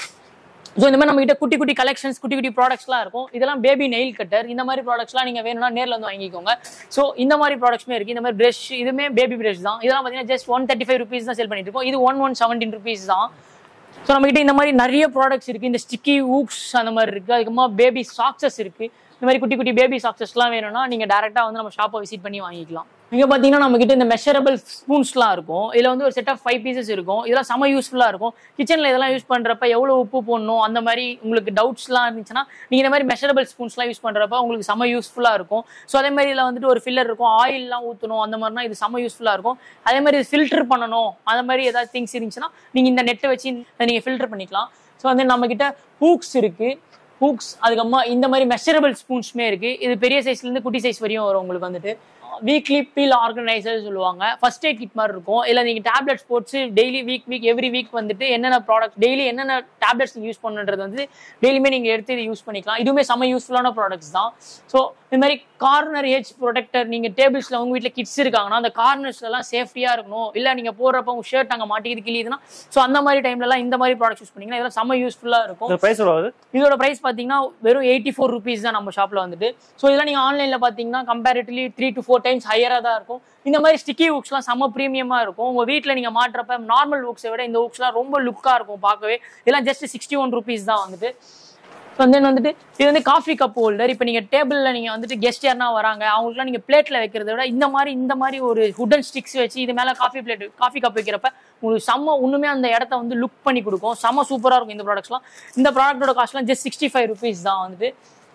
ஸோ இந்த மாதிரி நம்ம கிட்ட குட்டி குட்டி கலெக்ஷன்ஸ் குட்டி குட்டி ப்ராடக்ட்ஸ்லாம் இருக்கும் இதெல்லாம் பேபி நெயில் கட்டர் இந்த மாதிரி ப்ராடக்ட்ஸ்லாம் நீங்கள் வேணும்னா நேரில் வந்து வாங்கிக்கோங்க ஸோ இந்த மாதிரி ப்ராடக்ட்ஸ்மே இருக்குது இந்த மாதிரி ப்ரஷ் இதுவுமே பேபி ப்ரஷ் தான் இதெல்லாம் பார்த்தீங்கன்னா just one thirty five rupees தான் செல் பண்ணிட்டு இருக்கோம் இது ஒன் ஒன் செவன்டீன் ருபீஸ் தான் ஸோ நம்மகிட்ட இந்த மாதிரி நிறைய ப்ராடக்ட்ஸ் இருக்குது இந்த ஸ்டிக்கி ஊக்ஸ் அந்த மாதிரி இருக்குது அதுக்கப்புறமா பேபி சாக்ஸஸ் இருக்குது இந்த மாதிரி குட்டி குட்டி பேபி சாக்ஸஸ்லாம் வேணும்னா நீங்கள் டேரெக்டாக வந்து நம்ம ஷாப்பை விசிட் பண்ணி வாங்கிக்கலாம் இங்கே பார்த்தீங்கன்னா நம்ம கிட்ட இந்த மெஷரபிள் ஸ்பூன்ஸ்லாம் இருக்கும் இதில் வந்து ஒரு செட் ஆஃப் ஃபைவ் பீசஸ் இருக்கும் இதெல்லாம் செம யூஸ்ஃபுல்லாக இருக்கும் கிச்சனில் இதெல்லாம் யூஸ் பண்ணுறப்ப எவ்வளோ உப்பு போடணும் அந்த மாதிரி உங்களுக்கு டவுட்ஸ்லாம் இருந்துச்சுன்னா நீங்கள் இந்த மாதிரி மெஷரபிள் ஸ்பூன்ஸ்லாம் யூஸ் பண்ணுறப்ப உங்களுக்கு செம யூஸ்ஃபுல்லாக இருக்கும் ஸோ அதே மாதிரி இதில் வந்துட்டு ஒரு ஃபில்லர் இருக்கும் ஆயில்லாம் ஊற்றணும் அந்த மாதிரினா இது செம யூஸ்ஃபுல்லாக இருக்கும் அதே மாதிரி இது ஃபில்டர் பண்ணணும் அந்த மாதிரி ஏதாவது திங்ஸ் இருந்துச்சுன்னா நீங்கள் இந்த நெட்டை வச்சு நீங்கள் ஃபில்டர் பண்ணிக்கலாம் ஸோ வந்து நம்மக்கிட்ட ஹூக்ஸ் இருக்குது ஹூக்ஸ் அதுக்கப்புறமா இந்த மாதிரி மெஷரபிள் ஸ்பூன்ஸ்மே இருக்குது இது பெரிய சைஸ்லேருந்து குட்டி சைஸ் வரையும் வரும் உங்களுக்கு வந்துட்டு வீக்லி பீல் ஆர்கனைசர் சொல்லுவாங்க ஃபர்ஸ்ட் எய்ட் கிட் மாதிரி இருக்கும் இல்லை நீங்கள் டேப்லெட்ஸ் போட்டு daily week week every week வந்துட்டு என்னென்ன ப்ராடக்ட் டெய்லி என்னென்ன டேப்லெட்ஸ் நீங்கள் யூஸ் பண்ணுன்றது வந்து டெய்லியுமே நீங்கள் எடுத்து இது யூஸ் பண்ணிக்கலாம் இதுவுமே செம்ம யூஸ்ஃபுல்லான ப்ராடக்ட்ஸ் தான் ஸோ இந்த மாதிரி கார்னர் ஏஜ் ப்ரொடெக்டர் நீங்கள் டேபிள்ஸில் உங்கள் வீட்டில் கிட்ஸ் இருக்காங்கன்னா அந்த கார்னர்ஸ்லாம் சேஃப்டியாக இருக்கணும் இல்லை நீங்கள் போடுறப்ப உங்கள் ஷர்ட் அங்கே மாட்டிக்கிது கிளியுதுன்னா ஸோ அந்த மாதிரி டைம்லலாம் இந்த மாதிரி ப்ராடக்ட்ஸ் யூஸ் பண்ணிங்கன்னா இதெல்லாம் செம்ம யூஸ்ஃபுல்லாக இருக்கும் இந்த பிரைஸ் எவ்வளோ ஆகுது இதோட பிரைஸ் பார்த்தீங்கன்னா வெறும் எயிட்டி ஃபோர் ருபீஸ் தான் நம்ம ஷாப்பில் வந்துட்டு ஸோ இதெல்லாம் நீங்கள் ஆன்லைனில் பார்த்தீங்கன்னா comparatively three to four times ஹையராக தான் இருக்கும் இந்த மாதிரி ஸ்டிக்கி ஹுக்ஸ்லாம் செம்ம ப்ரீமியமாக இருக்கும் உங்கள் வீட்டில் நீங்கள் மாட்டுறப்ப நார்மல் ஹுக்ஸை விட இந்த ஹுக்ஸ்லாம் ரொம்ப லுக்காக இருக்கும் பார்க்கவே இதெல்லாம் ஜஸ்ட் சிக்ஸ்டி ஒன் ருபீஸ் தான் வந்துட்டு ஸோ தென் வந்துட்டு இது வந்து காஃபி கப் ஹோல்டர் இப்போ நீங்கள் டேபிளில் நீங்கள் வந்துட்டு கெஸ்ட் யாருனா வராங்க அவங்களுக்குலாம் நீங்கள் பிளேட்டில் வைக்கிறத விட இந்த மாதிரி இந்த மாதிரி ஒரு ஹுடன் ஸ்டிக்ஸ் வச்சு இது மேலே காஃபி பிளேட் காஃபி கப் வைக்கிறப்ப உங்களுக்கு செம்ம ஒன்றுமே அந்த இடத்த வந்து லுக் பண்ணி கொடுக்கும் செம்ம சூப்பராக இருக்கும் இந்த ப்ராடக்ட்ஸ்லாம் இந்த ப்ராடக்ட்டோட காஸ்ட்லாம் ஜஸ்ட் சிக்ஸ்டி ஃபைவ் ருபீஸ் தான் வந்துட்டு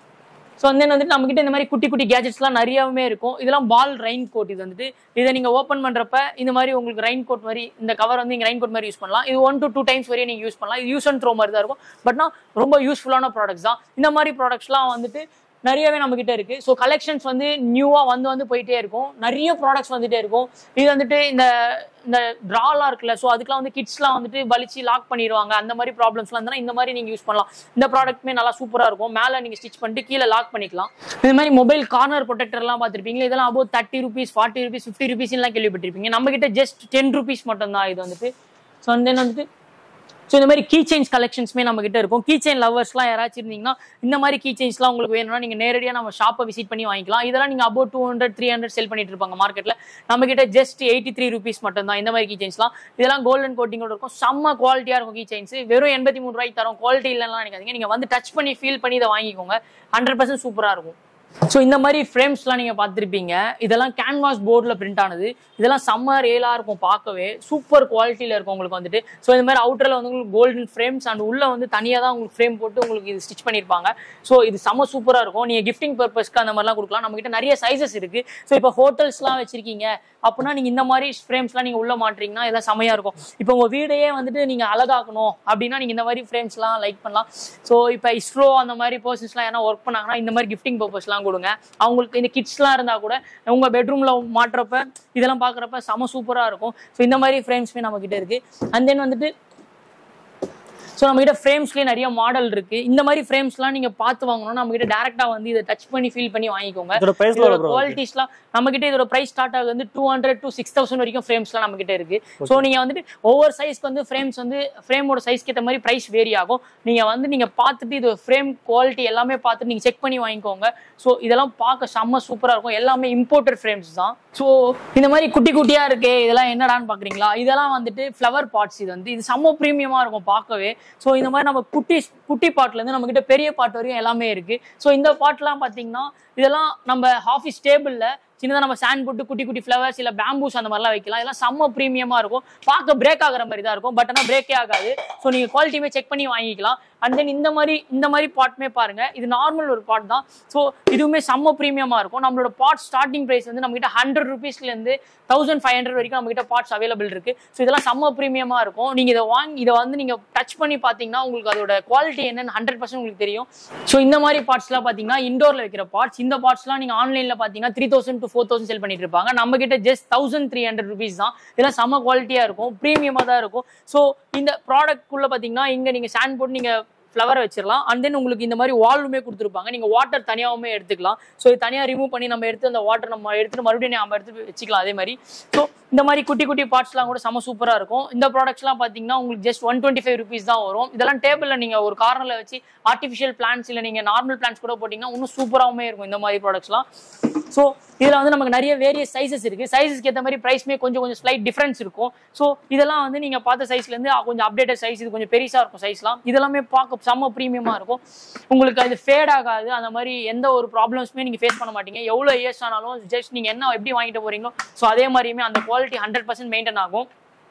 ஸோ வந்து வந்துட்டு நம்மகிட்ட இந்த மாதிரி குட்டி குட்டி கேஜெட்ஸ்லாம் நிறையவே இருக்கும் இதெல்லாம் பால் ரெயின் கோட் இது வந்துட்டு இதை நீங்கள் ஓப்பன் பண்ணுறப்ப இந்த மாதிரி உங்களுக்கு ரெயின் கோட் மாதிரி இந்த கவர் வந்து நீங்கள் ரெயின் கோட் மாதிரி யூஸ் பண்ணலாம் இது ஒன் டு டூ டைம்ஸ் வரையும் நீங்கள் யூஸ் பண்ணலாம் இது யூஸ் அண்ட் த்ரோ மாதிரி தான் இருக்கும் பட்னா ரொம்ப யூஸ்ஃபுல்லான ப்ராடக்ட்ஸ் தான் இந்த மாதிரி ப்ராடக்ட்ஸ்லாம் வந்துட்டு நிறையவே நம்ம கிட்ட இருக்கு ஸோ கலெக்ஷன்ஸ் வந்து நியூவா வந்து வந்து போயிட்டே இருக்கும் நிறைய ப்ராடக்ட்ஸ் வந்துட்டே இருக்கும் இது வந்துட்டு இந்த இந்த ட்ராலாம் இருக்குல்ல ஸோ அதுக்கெல்லாம் வந்து கிட்ஸ்லாம் வந்துட்டு வலிச்சு லாக் பண்ணிடுவாங்க அந்த மாதிரி ப்ராப்ளம்ஸ்லாம் இருந்தால் இந்த மாதிரி நீங்கள் யூஸ் பண்ணலாம் இந்த ப்ராடக்ட்மே நல்லா சூப்பராக இருக்கும் மேலே நீங்கள் ஸ்டிச் பண்ணிட்டு கீழே லாக் பண்ணிக்கலாம் இந்த மாதிரி மொபைல் கார்னர் ப்ரொடெக்டர்லாம் பார்த்துருப்பீங்க இதெல்லாம் above thirty rupees forty rupees fifty ருபீஸ்லாம் கேள்விப்பட்டிருப்பீங்க நம்ம கிட்ட ஜஸ்ட் டென் ருபீஸ் மட்டும் தான் இது வந்துட்டு ஸோ தென் வந்துட்டு ஸோ இந்த மாதிரி கீ செயின்ஸ் கலெக்ஷன்ஸ்மே நம்ம கிட்ட இருக்கும் கீ செயின் லவர்ஸ்லாம் யாராச்சும் இருந்தீங்கன்னா இந்த மாதிரி கீ செயின்ஸ்லாம் உங்களுக்கு வேணும்னா நீங்கள் நேரடியாக நம்ம ஷாப்பை விசிட் பண்ணி வாங்கிக்கலாம் இதெல்லாம் நீங்கள் about two hundred three hundred sell பண்ணிட்டு இருப்பாங்க மார்க்கெட்டில் நம்ம கிட்ட ஜஸ்ட் எயிட்டி த்ரீ ருபீஸ் மட்டும் தான் இந்த மாதிரி கீ செயின்ஸ்லாம் இதெல்லாம் கோல்டன் கோட்டிங்கோட இருக்கும் செம்ம குவாலிட்டியாக இருக்கும் கீ செயின்ஸ் வெறும் எண்பத்தி மூணு ரூபாய்க்கு தரும் குவாலிட்டி இல்லைன்னா நினைக்காதீங்க நீங்கள் வந்து டச் பண்ணி ஃபீல் பண்ணி இதை வாங்கிக்கோங்க ஹண்ட்ரட் பர்சன்ட் சூப்பராக இருக்கும் ஸோ இந்த மாதிரி ஃப்ரேம்ஸ்லாம் நீங்கள் பார்த்துருப்பீங்க இதெல்லாம் கேன்வாஸ் போர்டில் பிரிண்ட் ஆனது இதெல்லாம் செம்ம ரியலாக இருக்கும் பார்க்கவே சூப்பர் குவாலிட்டியில் இருக்கும் உங்களுக்கு வந்துட்டு ஸோ இந்த மாதிரி அவுட்டரில் வந்து உங்களுக்கு கோல்டன் ஃப்ரேம்ஸ் அண்ட் உள்ள வந்து தனியாக தான் உங்களுக்கு ஃப்ரேம் போட்டு உங்களுக்கு இது ஸ்டிச் பண்ணியிருப்பாங்க ஸோ இது செம்ம சூப்பராக இருக்கும் நீங்கள் கிஃப்டிங் பர்பஸ்க்கு அந்த மாதிரிலாம் கொடுக்கலாம் நம்மகிட்ட நிறைய சைஸஸ் இருக்குது ஸோ இப்போ ஹோட்டல்ஸ்லாம் வச்சிருக்கீங்க அப்படின்னா நீங்கள் இந்த மாதிரி ஃப்ரேம்ஸ்லாம் நீங்கள் உள்ள மாட்டுறீங்கன்னா இதெல்லாம் செமையாக இருக்கும் இப்போ உங்கள் வீடையே வந்துட்டு நீங்கள் அழகாக்கணும் அப்படின்னா நீங்கள் இந்த மாதிரி ஃப்ரேம்ஸ்லாம் லைக் பண்ணலாம் ஸோ இப்போ இஸ்ரோ அந்த மாதிரி பர்சன்ஸ்லாம் யாரா ஒர்க் பண்ணாங்கன்னா இந்த மாதிரி கிஃப்டிங் பர்பஸ்லாம் கொடுங்க அவங்களுக்கு இந்த கிட்ஸ்லாம் இருந்தால் கூட உங்கள் பெட்ரூமில் மாட்டுறப்ப இதெல்லாம் பார்க்குறப்ப செம சூப்பராக இருக்கும் ஸோ இந்த மாதிரி ஃப்ரேம்ஸ்மே நம்ம கிட்ட இருக்கு அண்ட் தென் வந்துட்டு ஸோ நம்ம கிட்ட ஃப்ரேம்ஸ்லேயே நிறைய மாடல் இருக்கு இந்த மாதிரி ஃப்ரேம்ஸ்லாம் நீங்க பார்த்து வாங்கணும்னா நம்ம கிட்ட டேரக்டா வந்து இதை டச் பண்ணி ஃபீல் பண்ணி வாங்கிக்கோங்க இதோட பிரைஸ் இதோட எவ்வளோ ப்ரோ குவாலிட்டிஸ்லாம் நம்ம கிட்ட இதோட பிரைஸ் ஸ்டார்ட் ஆகுது வந்து two hundred to six thousand வரைக்கும் ஃப்ரேம்ஸ்லாம் நம்ம கிட்ட இருக்கு ஸோ நீங்க வந்துட்டு ஒவ்வொரு சைஸ்க்கு வந்து ஃப்ரேம்ஸ் வந்து ஃப்ரேமோட சைஸ்க்கு ஏற்ற மாதிரி பிரைஸ் வேரி ஆகும் நீங்க வந்து நீங்க பார்த்துட்டு இது ஃப்ரேம் குவாலிட்டி எல்லாமே பார்த்துட்டு நீங்க செக் பண்ணி வாங்கிக்கோங்க ஸோ இதெல்லாம் பார்க்க செம்ம சூப்பரா இருக்கும் எல்லாமே இம்போர்ட்டட் ஃப்ரேம்ஸ் தான் ஸோ இந்த மாதிரி குட்டி குட்டியா இருக்கே இதெல்லாம் என்னடான்னு பாக்குறீங்களா இதெல்லாம் வந்துட்டு ஃப்ளவர் பாட்ஸ் இது வந்து இது செம்ம ப்ரீமியமா இருக்கும் பார்க்கவே ஸோ இந்த மாதிரி நம்ம குட்டி குட்டி பாட்ல இருந்து நம்ம கிட்ட பெரிய பாட் வரையும் எல்லாமே இருக்கு ஸோ இந்த பாட்லாம் பாத்தீங்கன்னா இதெல்லாம் நம்ம ஆஃபீஸ் டேபிள்ல சின்னதாக நம்ம சாண்ட் போட்டு குட்டி குட்டி ஃப்ளவர்ஸ் இல்லை பேம்பூஸ் அந்த மாதிரிலாம் வைக்கலாம் இதெல்லாம் செம்ம ப்ரீமியமாக இருக்கும் பார்க்க பிரேக் ஆகுற மாதிரி தான் இருக்கும் பட் ஆனால் பிரேக்கே ஆகாது ஸோ நீங்கள் குவாலிட்டியுமே செக் பண்ணி வாங்கிக்கலாம் அண்ட் தென் இந்த மாதிரி இந்த மாதிரி பாட்மே பாருங்க இது நார்மல் ஒரு பாட் தான் ஸோ இதுவுமே செம்ம ப்ரீமியமாக இருக்கும் நம்மளோட பாட் ஸ்டார்டிங் ப்ரைஸ் வந்து நம்மகிட்ட ஹண்ட்ரட் ருபீஸ்லேருந்து தௌசண்ட் ஃபைவ் ஹண்ட்ரட் வரைக்கும் நம்மகிட்ட பார்ட்ஸ் அவைலபிள் இருக்கு ஸோ இதெல்லாம் செம்ம ப்ரீமியமாக இருக்கும் நீங்கள் இதை வாங்கி இதை வந்து நீங்கள் டச் பண்ணி பார்த்தீங்கன்னா உங்களுக்கு அதோட குவாலிட்டி என்னன்னு ஹண்ட்ரட் பர்சன்ட் உங்களுக்கு தெரியும் ஸோ இந்த மாதிரி பார்ட்ஸ்லாம் பார்த்தீங்கன்னா இண்டோரில் வைக்கிற பார்ட்ஸ் இந்த பார்ட்ஸ்லாம் நீங்கள் ஆன்லைனில் பார்த்தீங்கன்னா three thousand to four thousand sell பண்ணிட்டு இருப்பாங்க நம்ம கிட்ட just thousand three hundred rupees தான் இதெல்லாம் செம்ம குவாலிட்டியாக இருக்கும் ப்ரீமியமாக தான் இருக்கும் ஸோ இந்த ப்ராடக்ட்குள்ளே பார்த்தீங்கன்னா இங்கே நீங்கள் ஸ்டாண்ட் போட்டு நீங்கள் ஃப்ளவர் வச்சிடலாம் அண்ட் தென் உங்களுக்கு இந்த மாதிரி வால்வுமே கொடுத்துருப்பாங்க நீங்கள் வாட்டர் தனியாகவுமே எடுத்துக்கலாம் ஸோ இது தனியாக ரிமூவ் பண்ணி நம்ம எடுத்து அந்த வாட்டர் நம்ம எடுத்துட்டு மறுபடியும் நம்ம எடுத்து வச்சுக்கலாம் அதே மாதிரி ஸோ இந்த மாதிரி குட்டி குட்டி பார்ட்ஸ்லாம் கூட செம சூப்பராக இருக்கும் இந்த ப்ராடக்ட்ஸ்லாம் பார்த்தீங்கன்னா உங்களுக்கு just one twenty five rupees தான் வரும் இதெல்லாம் டேபிளில் நீங்கள் ஒரு கார்னரில் வச்சு ஆர்டிஃபிஷியல் பிளான்ஸ் இல்லை நீங்கள் நார்மல் பிளான்ஸ் கூட போட்டிங்கன்னா இன்னும் சூப்பராகவுமே இருக்கும் இந்த மாதிரி ப்ராடக்ட்ஸ்லாம் ஸோ இதில் வந்து நமக்கு நிறைய வேரியஸ் சைஸஸ் இருக்குது சைஸஸ்க்கு ஏற்ற மாதிரி ப்ரைஸ்மே கொஞ்சம் கொஞ்சம் ஸ்லைட் டிஃப்ரென்ஸ் இருக்கும் ஸோ இதெல்லாம் வந்து நீங்கள் பார்த்த சைஸ்லேருந்து கொஞ்சம் அப்டேட்டட் சைஸ் இது கொஞ்சம் பெருசாக இருக்கும் சைஸ்லாம் இதெல்லாமே பார்க்க செம்ம ப்ரீமியமாக இருக்கும் உங்களுக்கு அது ஃபேட் ஆகாது அந்த மாதிரி எந்த ஒரு ப்ராப்ளம்ஸுமே நீங்கள் ஃபேஸ் பண்ண மாட்டீங்க எவ்வளோ இயர்ஸ் ஆனாலும் ஜஸ்ட் நீங்கள் என்ன எப்படி வாங்கிட்டு போறீங்களோ ஸோ அதே மாதிரியுமே அந்த குவாலிட்டி ஹண்ட்ரட் பர்சன்ட் மெயின்டைன் ஆகும்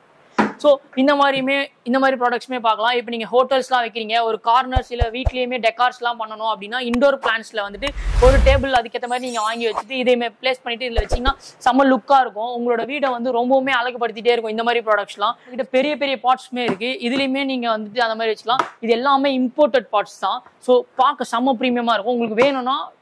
ஸோ இந்த மாதிரியுமே இந்த மாதிரி ப்ராடக்ட்ஸ்மே பார்க்கலாம் இப்போ நீங்கள் ஹோட்டல்ஸ்லாம் வைக்கிறீங்க ஒரு கார்னர்ஸ் இல்லை வீட்லேயுமே டெக்கார்ஸ்லாம் பண்ணணும் அப்படின்னா இண்டோர் பிளான்ஸில் வந்துட்டு ஒரு டேபிள் அதுக்கேற்ற மாதிரி நீங்கள் வாங்கி வச்சுட்டு இதையுமே ப்ளேஸ் பண்ணிட்டு இதில் வச்சிங்கன்னா செம்ம லுக்காக இருக்கும் உங்களோட வீடை வந்து ரொம்பவுமே அழகுபடுத்திட்டே இருக்கும் இந்த மாதிரி ப்ராடக்ட்ஸ்லாம் கிட்ட பெரிய பெரிய பார்ட்ஸுமே இருக்குது இதுலேயுமே நீங்கள் வந்துட்டு அந்த மாதிரி வச்சுக்கலாம் இது எல்லாமே இம்போர்ட்டட் பார்ட்ஸ் தான் ஸோ பார்க்க செம்ம ப்ரீமியமாக இருக்கும் உங்களுக்கு வேணும்னா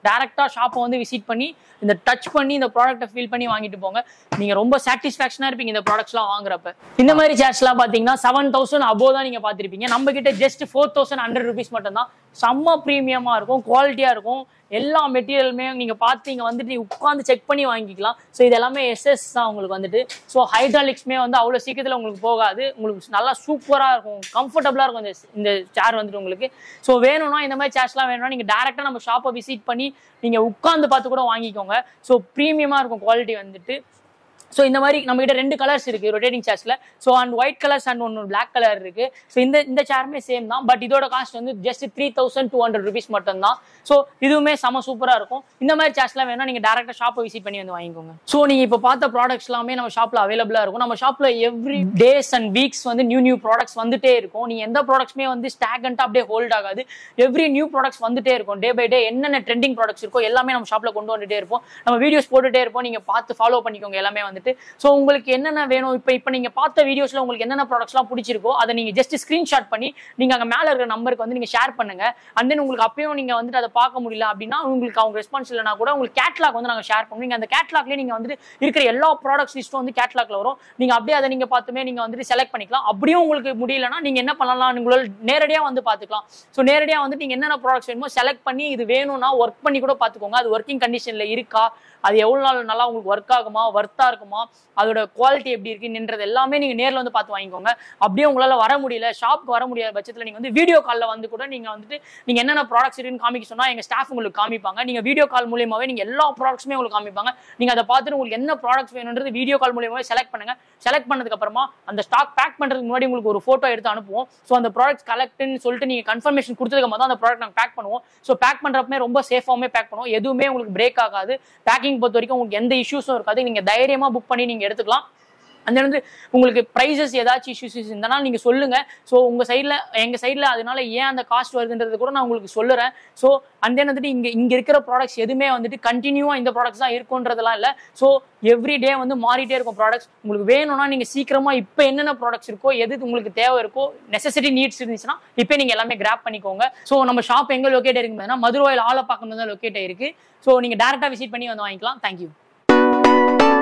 டேரெக்டாக ஷாப்பை வந்து விசிட் பண்ணி இந்த டச் பண்ணி இந்த ப்ராடக்ட்டை ஃபீல் பண்ணி வாங்கிட்டு போங்க நீங்கள் ரொம்ப சாட்டிஸ்ஃபேக்ஷனாக இருப்பீங்க இந்த ப்ராடக்ட்ஸ்லாம் வாங்குறப்ப இந்த மாதிரி சேர்ஸ்லாம் பார்த்தீங்கன்னா செவன் தௌசண்ட் அபோ தான் நீங்கள் பார்த்துருப்பீங்க நம்ம கிட்ட just four thousand hundred rupees மட்டும்தான் செம்ம ப்ரீமியமாக இருக்கும் குவாலிட்டியாக இருக்கும் எல்லா மெட்டீரியலுமே நீங்கள் பார்த்து இங்கே வந்துட்டு உட்காந்து செக் பண்ணி வாங்கிக்கலாம் ஸோ இது எல்லாமே எஸ்எஸ் தான் உங்களுக்கு வந்துட்டு ஸோ ஹைட்ராலிக்ஸ்மே வந்து அவ்வளோ சீக்கிரத்தில் உங்களுக்கு போகாது உங்களுக்கு நல்லா சூப்பராக இருக்கும் கம்ஃபர்டபுளாக இருக்கும் இந்த இந்த சேர் வந்துட்டு உங்களுக்கு ஸோ வேணும்னா இந்த மாதிரி சேர்ஸ்லாம் வேணும்னா நீங்கள் டேரெக்டாக நம்ம ஷாப்பை விசிட் பண்ணி நீங்கள் உட்காந்து பார்த்து கூட வாங்கிக்கோங்க ஸோ ப்ரீமியமாக இருக்கும் குவாலிட்டி வந்துட்டு ஸோ இந்த மாதிரி நம்ம கிட்ட ரெண்டு கலர்ஸ் இருக்கு ரொட்டேட்டிங் சேர்ஸ்ல so and white colours and ஒன்று பிளாக் கலர் இருக்கு ஸோ இந்த இந்த சேருமே சேம் தான் பட் இதோட காஸ்ட் வந்து just three thousand two hundred rupees மட்டும் தான் ஸோ இதுவுமே செம சூப்பராக இருக்கும் இந்த மாதிரி சேர்ஸ்லாம் வேணா நீங்கள் டேரெக்டாக ஷாப்பை விசிட் பண்ணி வந்து வாங்கிக்கோங்க ஸோ நீங்கள் இப்போ பார்த்த ப்ராடக்ட்ஸ் எல்லாமே நம்ம ஷாப்பில் அவைலபிளாக இருக்கும் நம்ம ஷாப்பில் எவ்ரி டேஸ் அண்ட் வீக்ஸ் வந்து நியூ நியூ ப்ராடக்ட்ஸ் வந்துட்டே இருக்கும் நீங்கள் எந்த ப்ராடக்ட்ஸ்மே வந்து ஸ்டாகண்ட்டாக அப்படியே ஹோல்ட் ஆகாது எவ்ரி நியூ ப்ராடக்ட்ஸ் வந்துட்டே இருக்கும் டே பை டே என்னென்ன ட்ரெண்டிங் ப்ராடக்ட்ஸ் இருக்கோ எல்லாமே நம்ம ஷாப்பில் கொண்டு வந்துட்டே இருப்போம் நம்ம வீடியோஸ் போட்டுட்டே இருப்போம் நீங்கள் பார்த்து ஃபாலோ பண்ணிக்கோங்க எல்லாமே வந்துட்டு ஸோ உங்களுக்கு என்னென்ன வேணும் இப்போ இப்போ நீங்கள் பார்த்த வீடியோஸில் உங்களுக்கு என்னென்ன ப்ராடக்ட்ஸ்லாம் பிடிச்சிருக்கோ அதை நீங்கள் ஜஸ்ட் ஸ்க்ரீன்ஷாட் பண்ணி நீங்கள் அங்கே மேலே இருக்கிற நம்பருக்கு வந்து நீங்கள் ஷேர் பண்ணுங்க அண்ட் தென் உங்களுக்கு அப்பயும் நீங்கள் வந்துட்டு அதை பார்க்க முடியல அப்படின்னா உங்களுக்கு அவங்க ரெஸ்பான்ஸ் இல்லைனா கூட உங்களுக்கு கேட்லாக் வந்து நாங்கள் ஷேர் பண்ணுவோம் நீங்கள் அந்த கேட்லாக்லேயே நீங்கள் வந்துட்டு இருக்கிற எல்லா ப்ராடக்ட்ஸ் லிஸ்ட்டும் வந்து கேட்லாக்ல வரும் நீங்கள் அப்படியே அதை நீங்கள் பார்த்துமே நீங்கள் வந்துட்டு செலக்ட் பண்ணிக்கலாம் அப்படியும் உங்களுக்கு முடியலன்னா நீங்கள் என்ன பண்ணலாம் உங்களால் நேரடியாக வந்து பார்த்துக்கலாம் ஸோ நேரடியாக வந்து நீங்கள் என்னென்ன ப்ராடக்ட்ஸ் வேணுமோ செலக்ட் பண்ணி இது வேணும்னா ஒர்க் பண்ணி கூட பார்த்துக்கோங்க அது ஒர்க்கிங் கண்டிஷனில் இருக்கா அது எவ்வளோ நாள் நல்லா உங்களுக்கு ஒர்க் ஆகுமா ஒர்த்தா இருக்குமா அதோட குவாலிட்டி எப்படி இருக்குன்றது எல்லாமே நீங்கள் நேரில் வந்து பார்த்து வாங்கிக்கோங்க அப்படியே உங்களால் வர முடியல ஷாப்க்கு வர முடியாத பட்சத்தில் நீங்கள் வந்து வீடியோ காலில் வந்து கூட நீங்கள் வந்துட்டு நீங்கள் என்னென்ன ப்ராடக்ட்ஸ் இருக்குன்னு காமிக்க சொன்னால் எங்கள் ஸ்டாஃப் உங்களுக்கு காமிப்பாங்க நீங்கள் வீடியோ கால் மூலியமாகவே நீங்கள் எல்லா ப்ராடக்ட்ஸுமே உங்களுக்கு காமிப்பாங்க நீங்கள் அதை பார்த்துட்டு உங்களுக்கு என்ன ப்ராடக்ட்ஸ் வேணுன்றது வீடியோ கால் மூலியமாகவே செலக்ட் பண்ணுங்க செலக்ட் பண்ணதுக்கு அப்புறமா அந்த ஸ்டாக் பேக் பண்ணுறதுக்கு முன்னாடி உங்களுக்கு ஒரு ஃபோட்டோ எடுத்து அனுப்புவோம் ஸோ அந்த ப்ராடக்ட்ஸ் கலெக்ட்னு சொல்லிட்டு நீங்கள் கன்ஃபர்மேஷன் கொடுத்ததுக்கு அப்புறம் தான் அந்த ப்ராடக்ட் நாங்கள் பேக் பண்ணுவோம் ஸோ பேக் பண்ணுறப்பமே ரொம்ப சேஃபாகவே பேக் பண்ணுவோம் எதுவுமே உங்களுக்கு பிரேக் ஆகாது பேக்கிங் பொறுத்த வரைக்கும் உங்களுக்கு எந்த இஷ்யூஸும் இருக்காது நீங்கள் தைரியமாக புக் பண்ணி நீங்கள் எடுத்துக்கலாம் அந்த வந்து உங்களுக்கு ப்ரைஸஸ் ஏதாச்சும் இஷ்யூஸ் இருந்தனா நீங்கள் சொல்லுங்க ஸோ உங்கள் சைடில் எங்கள் சைடில் அதனால ஏன் அந்த காஸ்ட் வருதுன்றது கூட நான் உங்களுக்கு சொல்லுறேன் ஸோ அந்த வந்துட்டு இங்கே இங்கே இருக்கிற ப்ராடக்ட்ஸ் எதுவுமே வந்துட்டு கண்டினியூவாக இந்த ப்ராடக்ட்ஸ் தான் இருக்குன்றதெல்லாம் இல்லை ஸோ எவ்ரி டே வந்து மாறிட்டே இருக்கும் ப்ராடக்ட்ஸ் உங்களுக்கு வேணும்னா நீங்கள் சீக்கிரமாக இப்போ என்னென்ன ப்ராடக்ட்ஸ் இருக்கோ எது உங்களுக்கு தேவை இருக்கோ நெசசிட்டி நீட்ஸ் இருந்துச்சுன்னா இப்போ நீங்கள் எல்லாமே கிராப் பண்ணிக்கோங்க ஸோ நம்ம ஷாப் எங்கே லொக்கேட் இருக்குதுன்னா மதுரவாயில் ஆலப்பாக்கம் தான் லொக்கேட் இருக்கு ஸோ நீங்கள் டேரெக்டாக விசிட் பண்ணி வந்து வாங்கிக்கலாம் தேங்க்யூ